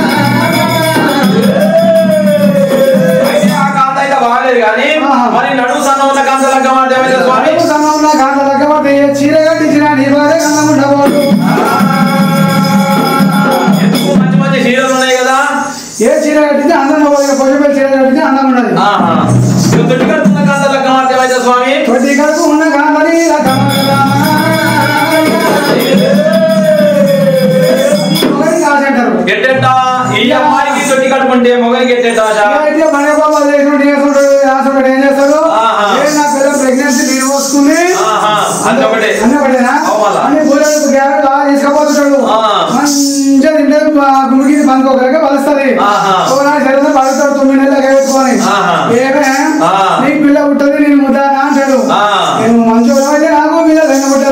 అయితే ఆ కాంత అయితే బాగలేదు కానీ ఆహా. మరి నడుము సన్న ఉన్న కాంతల కమాత్యమైతే స్వామి అడుగు సమయంలో కాంతల కాబట్టి చీర కట్టించిన నీ భార్య కన్నం ఉండబోదు ఎందుకు మంచి మంచి చీరలు ఉన్నాయి కదా ఏ చీర కట్టించి అందం పోయి పొజిపై చీర కట్టించి అందం ఉన్నది ఆహా తొట్టి కడుతున్న కాంతల కమాత్యమైతే స్వామి కొద్ది కడుపు ఉన్న కాంతని అంటారు ఎట్టెట్ట ఈ అమ్మాయికి తొట్టి కట్టుకుంటే మొగలికి ఎట్టెట్ట ఆశ అయితే మన బాబా చేసుకుంటే చేసుకుంటాడు ఆశపడి ఏం చేస్తాడు ఆహా. ఏ నా పిల్ల ప్రెగ్నెన్సీ నీరు పోసుకుంది ఆహా అంత ఒకటే అన్న ఒకటేనా అవుమల్లా. అన్ని పూలకు గ్యారెట్ బాగా తీసుకుపోతుంటాడు ఆ. మంచిగా తింటే గుడికి పనుకోకలకే పలుస్తుంది ఆహా. ఒకనాడు సరిగ్గా పలుస్తాడు తొమ్మిది నెలలు ఎగబెట్టుకొని ఆహా. ఏమే ఆ. నీకు పిల్ల పుట్టదు నేను ముద్దానా అంటాడు ఆ. నేను మంచోడు అయితే నాకు పిల్ల రెండు పుట్టదు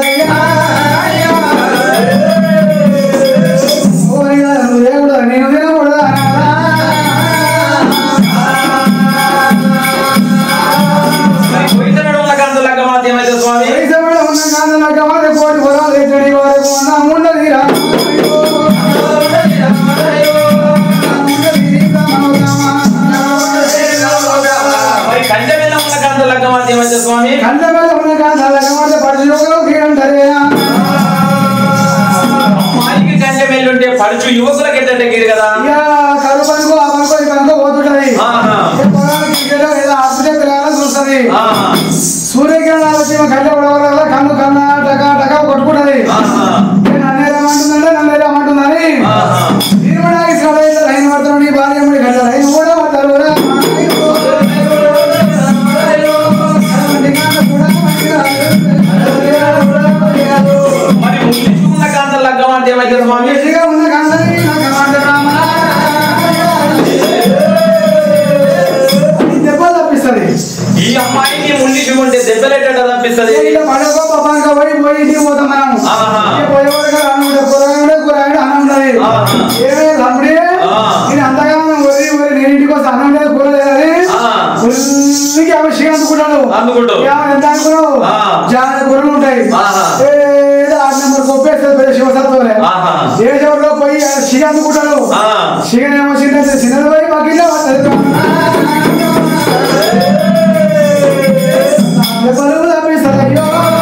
నువ్వు తినకూడదు నేను తినకూడదా మరి పోయిన నడుముల కాంతల కమాత్యమైతే స్వామి దేశంలో ఉన్న కాందనక వారి కోటి పొలాలు ఎచ్చడి వరకు ఉన్న ఉన్నది రా. మరి కంచె మీద ఉన్న కాంతల కమాత్యమైతే స్వామి కంట మీద ఉన్న కాందనక వారి పడిలోకి అంటారేనా అమ్మాయికి వచ్చు యువకులకు ఏంటంటే గిరి కదా ఇక కరువు పనుకో ఆ పనుకో ఈ పనుకో పోతుంటది ఆహా. ఏ పొలానికి ఇంకేదో ఏదో ఆత్మహత్య పిల్లగాలని చూస్తుంది ఆహా. సూర్యకిరణాలు వచ్చి మా కళ్ళ ఉడవల కన్ను కన్న టకా టకా కొట్టుకుంటది ఆహా. ఏ నన్ను ఏమంటుందంటే నన్ను ఏమంటుందని ఆహా. నేను కూడా ఇసుక లైన్ పడతాను నీ భార్య ముడి కళ్ళ లైన్ కూడా పడతారు కూడా మరి ముగించుకున్న కాంతలు లగ్గం అంటే ఏమైతే స్వామి మంచిగా ఉన్న కాంతని నాకు ఏమంటారు రామా? అది దెబ్బలు తప్పిస్తుంది ఈ అమ్మాయికి ముండికి ఉంటే దెబ్బలేటట్టు తప్పిస్తుంది ఇలా పడకో పపాంక పోయి పోయి ఇంటికి పోతాం మనం ఆహా. ఇంటికి పోయేవాడు అన్నం కూరగాయలు కూరగాయలు అన్నం ఉన్నది ఆహా. ఏమే తమ్ముడి ఆ. నేను అంతగానం వరి వరి నేను ఇంటికి వస్తే అన్నం లేదు కూర లేదని ఆ. ఫుల్కి అవశ్యం అందుకుంటాను అందుకుంటావు. ఏమని ఎంత అనుకున్నావు ఆ. జాగ్రత్త కూరలు ఉంటాయి ఆహా. ఏదో ఆరు నెంబర్ కొప్పేస్తుంది పెద్ద శివసత్వలే ఆహా. దేశంలో పోయి సిగ అందుకుంటాను ఆ. సిగనేమో చిన్న చిన్నది పోయి మాకిల్లో బలుగు తప్పిస్తుంది అయ్యో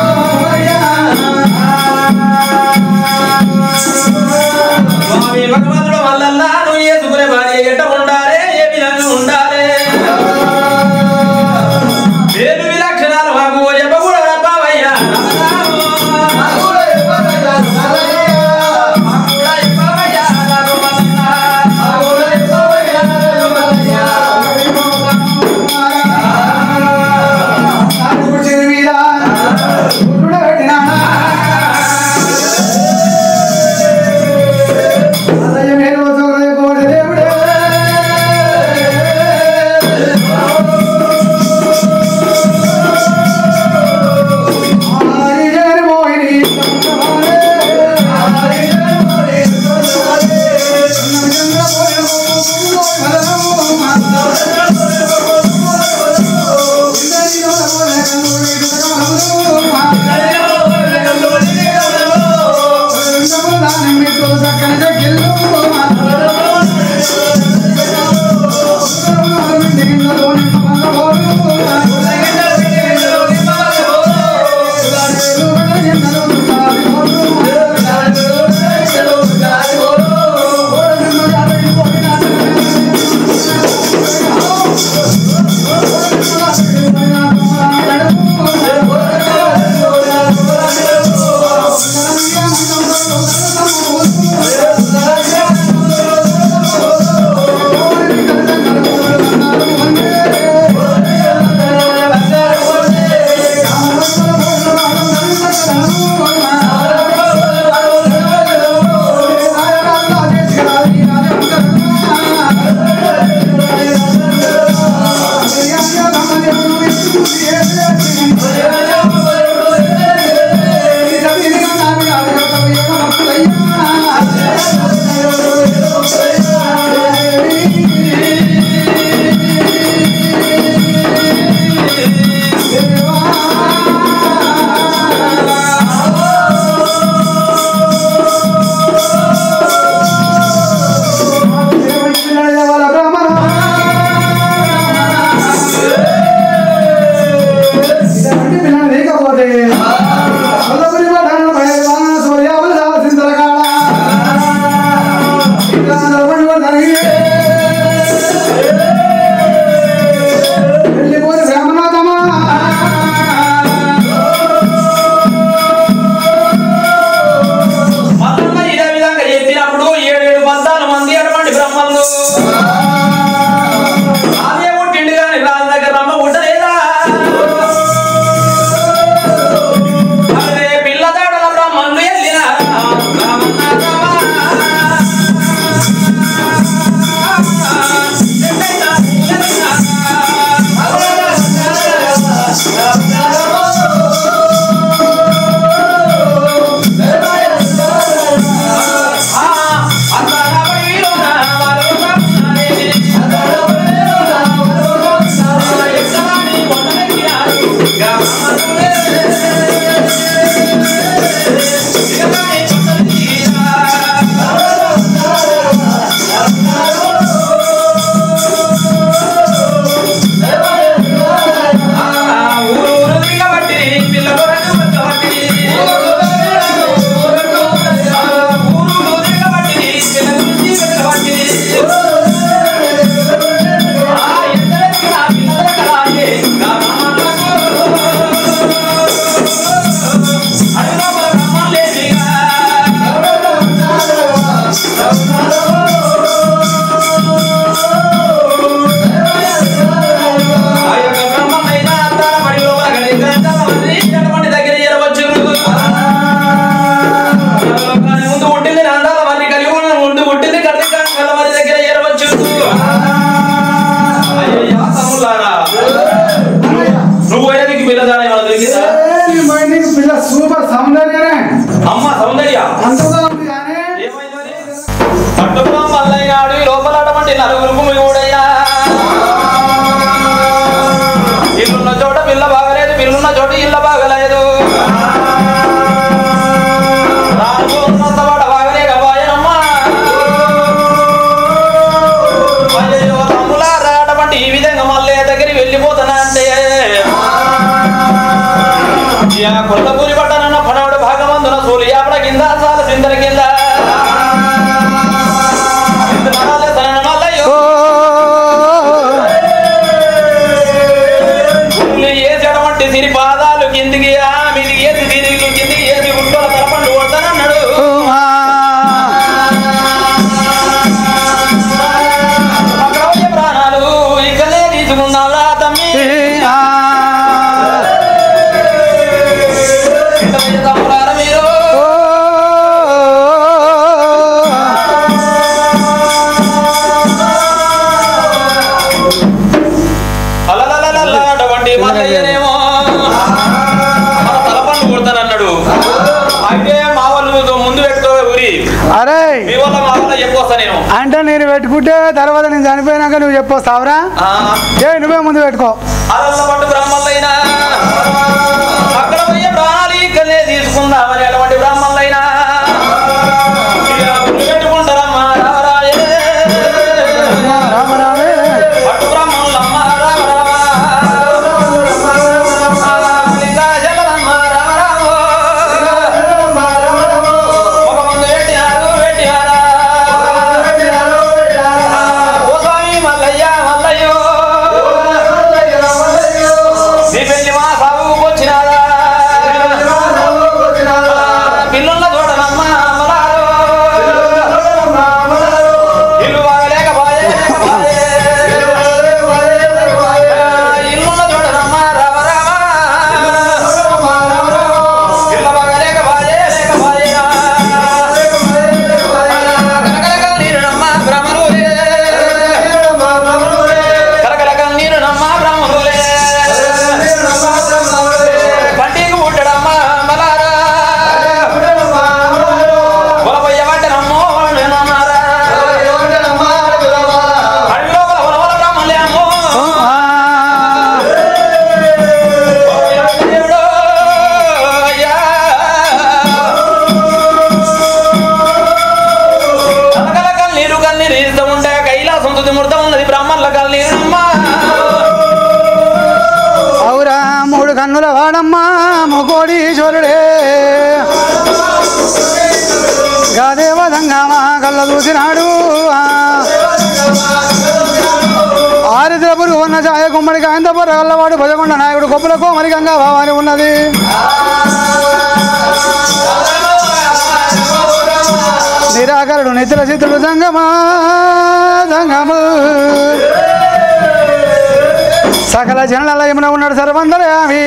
స్వామి భగవంతుడు వల్లల్లా నువ్వు చేసుకునే భార్య ఎట్ట ఉండాలి ఏ విధంగా ఉండాలి పేరు విలక్షణాలు మాకు చెప్పకూడదా బావయ్యా ఉన్న చోటు ఇళ్ళ బాగలేదు రానుకున్నంత వాడ బాగలేకపోయానమ్మా అయ్యయ్యో తమ్ములారా అటువంటి ఈ విధంగా మళ్ళీ దగ్గరికి వెళ్ళిపోతానా అంటే ఇక కొల్లపూరి పట్టణన్న పనవడు భాగమందున సూర్య యాపడ కింద సాల సిందర కింద ఇందు నడాలే తన నల్లయ్యో. ఓ గుళ్ళు ఏసేటువంటి సిరి పాదాలు కిందికి ఆ మీదికి ఏసి తిరిగి కిందికి ఏసి గుట్టల తలపండు కొడతానన్నాడు ఉమా. మగవయ్య ప్రాణాలు ఇకలే తీసుకుందాంరా తమ్మి ఆ. ఎంతమంది తమ్ములారా మీరు ఓ. అలలలలల అటువంటి మల్లయ్యనేమో మన తలపండు కొడతానన్నాడు అయితే మా వాళ్ళు ముందు పెట్టుకో ఊరి అరే మీ వల్ల మా వల్ల చెప్పొస్తా నేను అంటే నేను పెట్టుకుంటే తర్వాత నేను చనిపోయినాక నువ్వు చెప్పొస్తావురా ఆ, ఏ నువ్వే ముందు పెట్టుకో అలల్ల పట్టు బ్రాహ్మణులైనా అక్కడ పోయే ప్రాణాలు ఇక్కడనే తీసుకుందామని అటువంటి బ్రాహ్మణులైనా ఇక ముందు పెట్టుకుంటారమ్మా రామరాయే రామ రామే పట్టు బ్రాహ్మణులమ్మ రామ రామ లింగాచలమ్మ రామ రామ ఒక ముందు పెట్టినారు పెట్టినారా ఓ స్వామి మల్లయ్య మల్లయ్యో నీ పెళ్లి మా సాగుకు వచ్చినారా పిల్లున్న చూడనమ్మ అమ్మలారు ఇల్లు బాగలేకపోయే ఇల్లున్న చూడనమ్మ రామ రామ ఇల్లు బాగలేకపోయే లేకపోయేనా కలకలక నీరునమ్మ బ్రహ్మరులే కలకలక నీరునమ్మ బ్రహ్మరులే పంటికి పుట్టడమ్మ మలారా పొలపయ్య పట్టనమ్మో నేనన్నారా అడవిలో పొల పొల పొల బ్రహ్మలే అమ్మో ఆ. దేవుడో అయ్యా కలకల కన్నీరు కన్నీరు ఇస్తా ఉంటే కైలాసం తుది మృతం ఉన్నది బ్రాహ్మణుల కన్నీరమ్మా అవురా మూడు కన్నుల వాడమ్మా ముకోడీశ్వరుడే గాదేవదంగామా కళ్ళ చూసినాడు ఆ. ఆరిద్ర పురుగు ఉన్న ఛాయ గుమ్మడికి ఆయన పొర గల్లవాడు భజకొండ నాయకుడు కొప్పుల కోమరి గంగా భావాని ఉన్నది నిరాకరుడు నిద్ర సిద్ధుడు సంగమా సంగము సకల జనుల యమున ఉన్నాడు సర్వందరయామి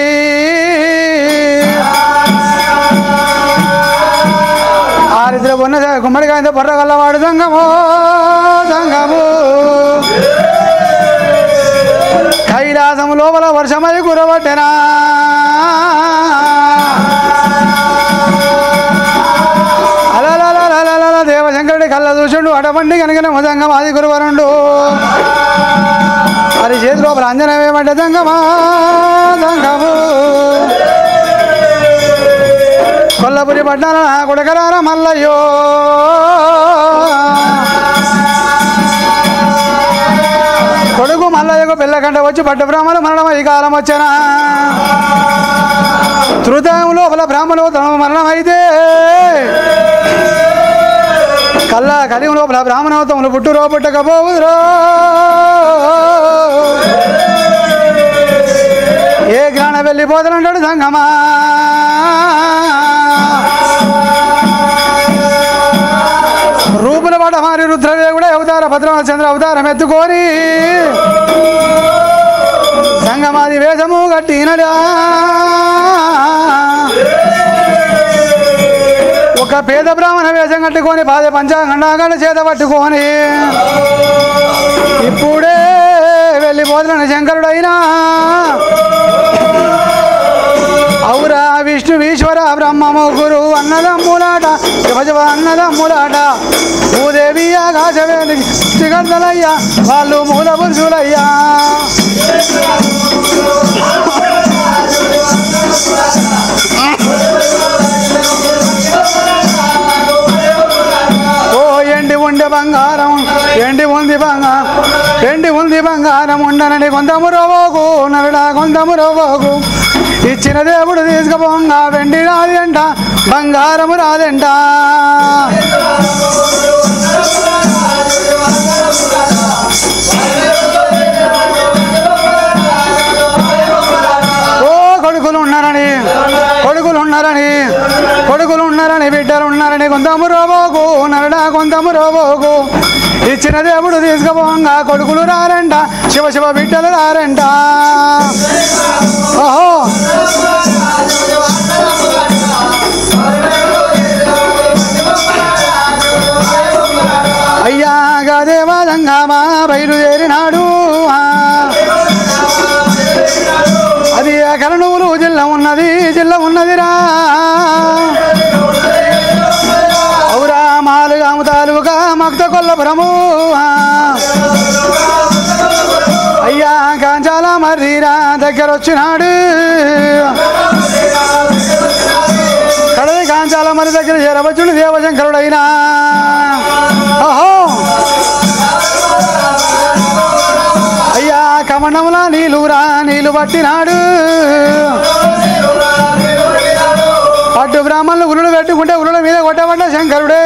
ఆరిద్ర పొన్న గుమ్మడికాయ పొర్ర గల్లవాడు సంగము సంగము కైలాసము లోపల వర్షమై కురవట్టెనా అలలలలలలల దేవశంకరుడి కళ్ళ చూసిండు అటబండి కనుక మొదంగం ఆది గురువరుండు అది చేతి లోపల అంజనం ఏమంటే దంగమా దంగము కొల్లపురి పట్టాల కొడకరార మల్లయ్యో కొడుకు మల్లయ్యకు పిల్లకంట వచ్చి పట్టు బ్రాహ్మణులు మరణం ఈ కాలం వచ్చానా త్రుతం లోపల బ్రాహ్మణులు తమ మరణం అయితే కళ్ళ కలిం లోపల బ్రాహ్మణోత్తములు పుట్టురో పుట్టకపోవుదురో ఏ గ్రాణ వెళ్ళిపోతానంటాడు సంగమా రూపుల పట మారి రుద్రదేవుడే అవతార భద్రచంద్ర అవతారం ఎత్తుకొని సంగమాది వేషము కట్టినడా ఒక పేద బ్రాహ్మణ వేషం కట్టుకొని పాద పంచాంగండాగండ చేత పట్టుకొని ఇప్పుడే వెళ్ళిపోతున్న శంకరుడైనా ఔరా విష్ణు ఈశ్వర బ్రహ్మ ముగ్గురు అన్నదమ్ములాట శివజవ అన్నదమ్ములాట భూదేవి ఆకాశవేది శ్రీగంధలయ్యా వాళ్ళు మూల పురుషులయ్యా ఓ ఎండి ఉండే బంగారం ఎండి ఉంది బంగారం ఎండి ఉంది బంగారం ఉండనని కొందము రోగు నరడా కొందము రోగు ఇచ్చిన దేవుడు తీసుకుపోంగా వెండి రాది అంట బంగారము రాదంట ఓ కొడుకులు ఉన్నారని కొడుకులు ఉన్నారని కొడుకులు ఉన్నారని బిడ్డలు ఉన్నారని కొంతము రోబోకు నరడా కొంతము రోబోకు ఇచ్చిన దేవుడు తీసుకుపోగా కొడుకులు రారంట శివ శివ బిడ్డలు రారంట ఓహో అయ్యా గదేవా జంగామా బయలుదేరినాడు ఆ. అది కరణువులు జిల్లా ఉన్నది జిల్లా ఉన్నదిరా అవురా మాలుగా అముతాలుగా మక్త కొల్లపురము ఆ. అయ్యా కాంచాల మర్రీరా దగ్గర వచ్చినాడు కడది కాంచాల మరి దగ్గర చేరవచ్చుడు దేవశంకరుడైనా ఓహో అయ్యా కమనముల నీలురా నీళ్ళు పట్టినాడు పట్టు బ్రాహ్మణులు ఉరులు పెట్టుకుంటే ఉరుల మీద కొట్టబడ్డ శంకరుడే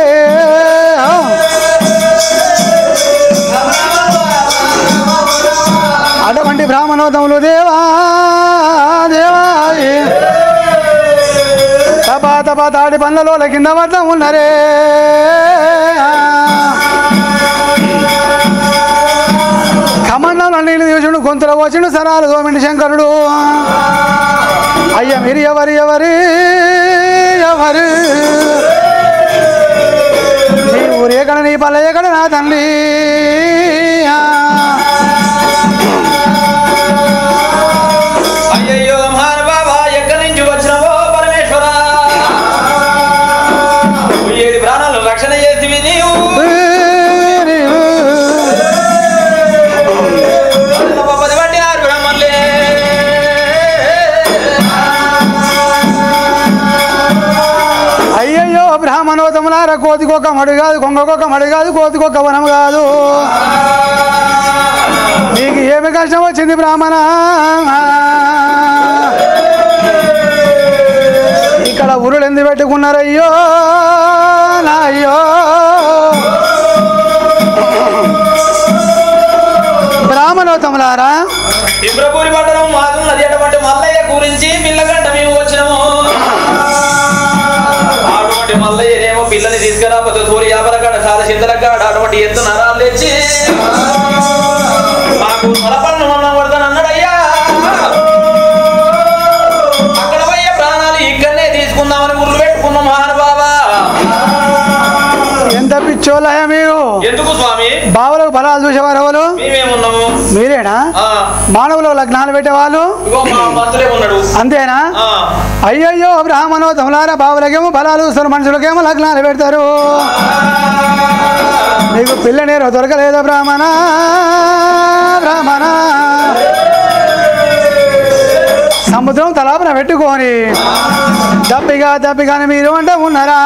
అటువంటి బ్రాహ్మణోదములు దేవా దేవా తపా తపా తాడి పండ్లలో కింద పడ్డ ఉన్నరే కమండంలో నీళ్ళు తీసుడు గొంతులో వచ్చిండు సరాలు గోమిండి శంకరుడు అయ్య మీరు ఎవరు ఎవరు ఎవరు నీ ఊరు ఎక్కడ నీ పల్లె ఎక్కడ నా తల్లి అయ్యయ్యో మహానుభావా ఎక్కడి నుంచి వచ్చినవో పరమేశ్వర ఏడు ప్రాణాలు రక్షణ చేసివి నీవు పది బట్టి ఆరు బ్రహ్మలే అయ్యయ్యో బ్రాహ్మణోతములార కోతికొక మడు కాదు కొంగకొక మడు కాదు కోతికొక వనం కాదు నీకు ఏమి కష్టం వచ్చింది బ్రాహ్మణ ఇక్కడ ఉరులు ఎందుకు పెట్టుకున్నారయ్యో నా అయ్యో బ్రాహ్మణోతములారా ఇంద్రపూరి పట్టణం మాదున్నది అటువంటి మల్లయ్య గురించి పిల్లగంట మేము వచ్చినాము అటువంటి మల్లయ్యనేమో పిల్లని తీసుకురాకపోతే తోలి యాభరగాడ కాల చింతలగాడ అటువంటి ఎత్తు నరాలు తెచ్చి మాకు మొలపన్ను మొన్న కొడతాను అన్నాడయ్యా అక్కడ పోయే ప్రాణాలు ఇక్కడనే తీసుకుందామని ఊర్లు పెట్టుకున్నాం మహానుభావా ఎంత పిచ్చోళ్ళయా మీరు ఎందుకు స్వామి బావులకు బలాలు చూసేవారు ఎవరు మేమేమున్నాము మీరేనా ఆ, మానవులు లగ్నాలు పెట్టేవాళ్ళు ఇగో మా మంత్రులే ఉన్నాడు అంతేనా ఆ, అయ్యయ్యో బ్రాహ్మణో తమలార బావులకేమో బలాలు చూస్తారు మనుషులకేమో లగ్నాలు పెడతారు నీకు పిల్ల నేరు దొరకలేదా బ్రాహ్మణ బ్రాహ్మణ సముద్రం తలాపన పెట్టుకొని దప్పిగా దప్పిగాని మీరు అంటే ఉన్నారా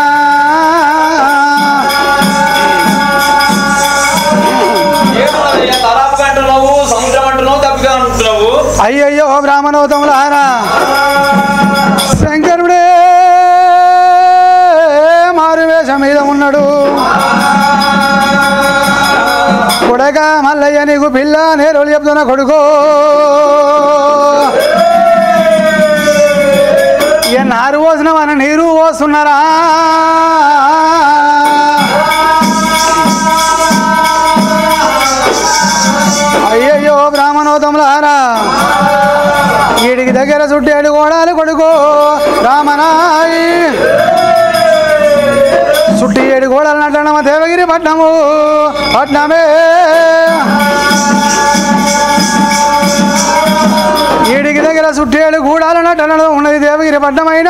ఏమున్నదయ్యా తలాపు అంటున్నావు సముద్రం అంటున్నావు తప్పిగా అంటున్నావు అయ్యయ్యో బ్రాహ్మణోతములారా శంకరుడే మారువేషం మీద ఉన్నాడు కొడక మల్లయ్య నీకు పిల్ల నేరులు చెప్తున్నా కొడుకో ఇక నారు పోసిన మన నీరు పోస్తున్నారా అయ్యయ్యో బ్రాహ్మణోతములారా వీడికి దగ్గర చుట్టేడు కోడాలి కొడుకో రామనాయి చుట్టి ఏడు గోడలు నట్టనమ దేవగిరి పట్నము పట్నమే ఈడికి దగ్గర చుట్టేడు గూడాల నట్టనలో ఉన్నది దేవగిరి పట్నమైన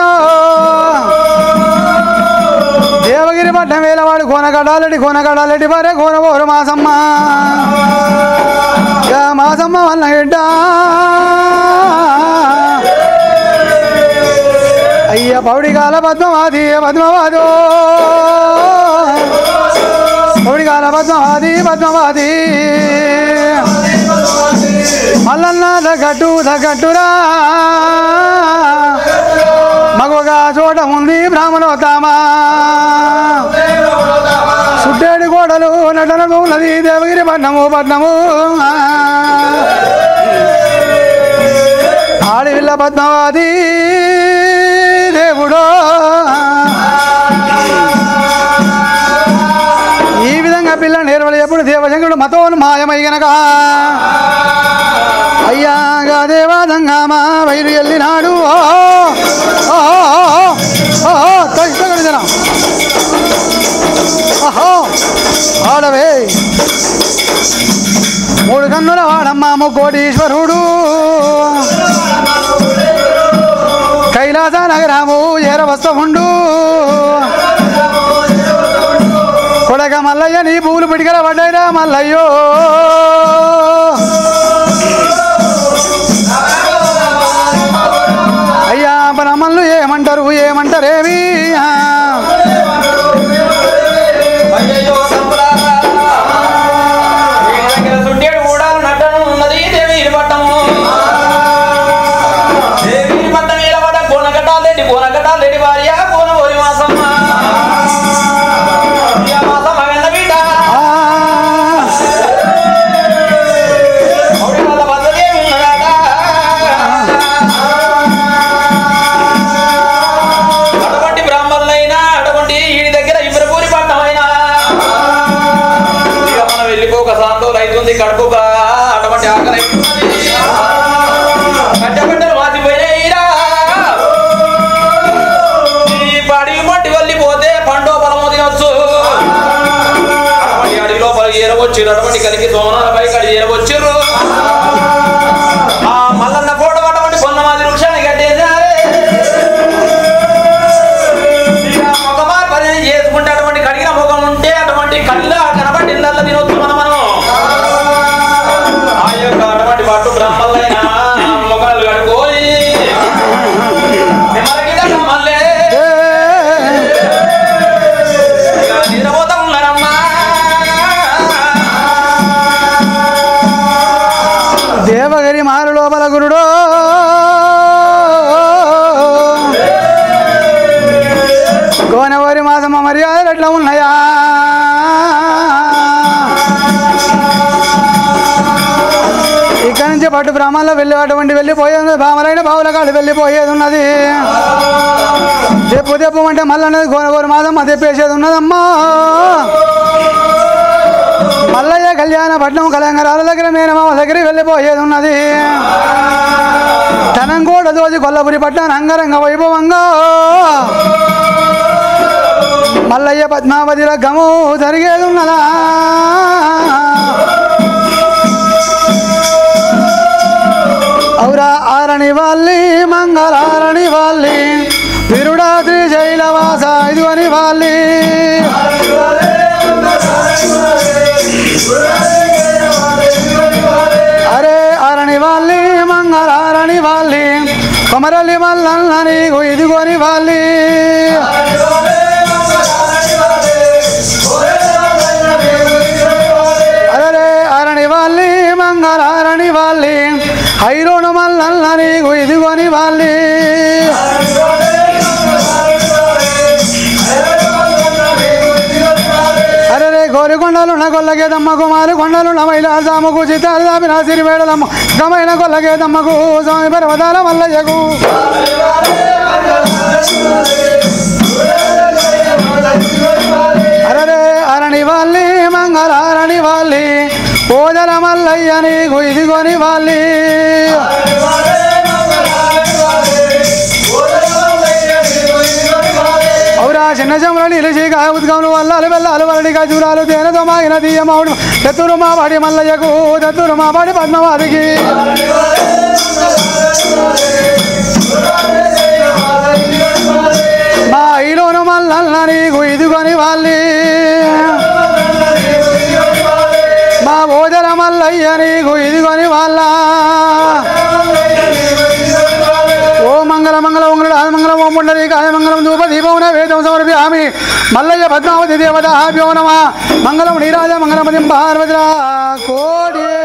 దేవగిరి పట్నం వేలవాడు కోనగడాలటి కోనగడాలటి పరే కోనబోరు మాసమ్మ ఇక మాసమ్మ వల్ల గిడ్డ అయ్య పౌడిగాల పద్మవాది పద్మవాదో పౌడిగాల పద్మవాది పద్మవాది మల్లన్న దగ్గట్టు దగ్గట్టురా మగవగా చోట ఉంది బ్రాహ్మణోత్తమా సుట్టేడు గోడలు నటనకు ఉన్నది దేవగిరి పట్నము పట్నము ఆడివిల్ల పద్మావతి దేవుడో ఈ విధంగా పిల్ల నేర్వలు ఎప్పుడు దేవశంకరుడు మతోను మాయమై గనక అయ్యాగా దేవాదంగామా వైరు వెళ్ళినాడు ఓ ఓ, ఓ, ఓ, తగి- తగడు జనం ఓహో ఆడవే మూడు కన్నుల వాడమ్మ ముక్కోటీశ్వరుడు కైలాస నగరాము ఏర వస్తవుండు కొడక మల్లయ్య నీ పూలు పిడికల పడ్డాయిరా మల్లయ్యో అయ్యా బ్రహ్మలు ఏమంటారు ఏమంటారేమి అయ్యయ్యో తమ్ముడారా. వీళ్ళ దగ్గర సుట్టేడు గూడాలు నట్టను ఉన్నది దేవి పట్టము దేవి పట్టం ఈలబడ కోనకట్టాలెడ్డి కోనకట్టాలెడ్డి భార్య కోన ఓరి మాసమ్మ ఇక మాసమ్మ వెన్న బిడ్డ ఆ, ఆవిడ వాళ్ళ భద్రదే ఉన్నదాట అటువంటి బ్రాహ్మణులైనా అటువంటి ఈడి దగ్గర ఇబ్రపూరి పట్టమైనా ఇక మనం వెళ్ళిపోక సాంతోలు అవుతుంది కడుపుక అటువంటి ఆకలి అవుతున్నది. కట్టబట్టలు మాసిపోయినాయిరా ఈ పడి మట్టి వెళ్ళిపోతే పండో పొలము తినొచ్చు అటువంటి అడవి లోపల ఏరవచ్చారు అటువంటి కలిగి సోమనాల పైకి ఏరవచ్చారు ఆ మల్లన్న ఫోటో అటువంటి పొన్నమాది వృక్షాన్ని కట్టేశారే ఇక ముఖమా పని చేసుకుంటే అటువంటి కడిగిన ముఖం ఉంటే అటువంటి కళ్ళ కనబడిందల్ల తినొచ్చు మనం మనం ఆ యొక్క అటువంటి పట్టు బ్రహ్మలైన ముఖాలు కడుకోయి నిమ్మలకి దండం మల్లే ఏ, ఇక నిద్రపోతా ఉన్నారమ్మా దేవగిరి మారు లోపల గురుడు గోనవరి మాసమ్మ మర్యాదలు ఎట్లా ఉన్నాయా ఇక్కడి నుంచి పట్టు బ్రాహ్మణులు వెళ్ళి అటువంటి వెళ్ళిపోయేది భామలైన బావుల కాళ్ళు వెళ్ళిపోయేది ఉన్నది తెప్పు తెప్పు అంటే మళ్ళీ గోనగోరు మాసమ్మ తెప్పేసేది ఉన్నదమ్మా మల్లయ్య కళ్యాణ పట్నం కలంగరాల దగ్గర మేనమామ దగ్గరికి వెళ్ళిపోయేది ఉన్నది తనంగోడ దోచి కొల్లపురి పట్నం అంగరంగ వైభవంగా మల్లయ్య పద్మావతి రగ్గము జరిగేది ఉన్నదా ఔరా ఆరణి వాళ్ళి మంగళారణి వాళ్ళి తిరుడా శ్రీశైలవాస ఇదిగని వాళ్ళి అరే అరణి వాళ్ళి మంగళారణి వాళ్ళి కొమరలి మల్లని ఇదిగోని వాళ్ళి అరే అరణి వాళ్ళి మంగళారణి వాళ్ళి ఐరోను మల్లని ఇదిగోని వాళ్ళి అరే రే గోరికొండలున్న కొల్లగేదమ్మకు మారు కొండలున్న మైలాసాముకు చిత్తాలు దాపిన సిరివేడలమ్మ గమైన కొల్లగేదమ్మకు స్వామి పర్వతాల మల్లయ్యకు అరరే అరణి వాళ్ళి మంగళారణి వాళ్ళి పూజల మల్లయ్య నీకు ఇదిగోని వాళ్ళి ఔరా చిన్న చెమల నిలిచి ఉద్గములు వల్లాలు వెళ్ళాలు వరడి గజురాలు తేనెతో మాగిన తీయమౌడు తెత్తురు మా వాడి మల్లయ్యకు తెత్తురు మా వాడి పద్మవాదికి మా ఈలోను మల్లన్న నీకు ఇదిగోని వాళ్ళి మా ఓదర మల్లయ్య నీకు ఇదిగోని వాళ్ళ ఓ మంగళ మంగళ ఉంగళ మంగళ ఓ ముండరీక సమర్పయామి మల్లయ్య పద్మావతి దేవత భ్యో నమ మంగళం నీరాజ మంగళమతిం పార్వతిరా కోడి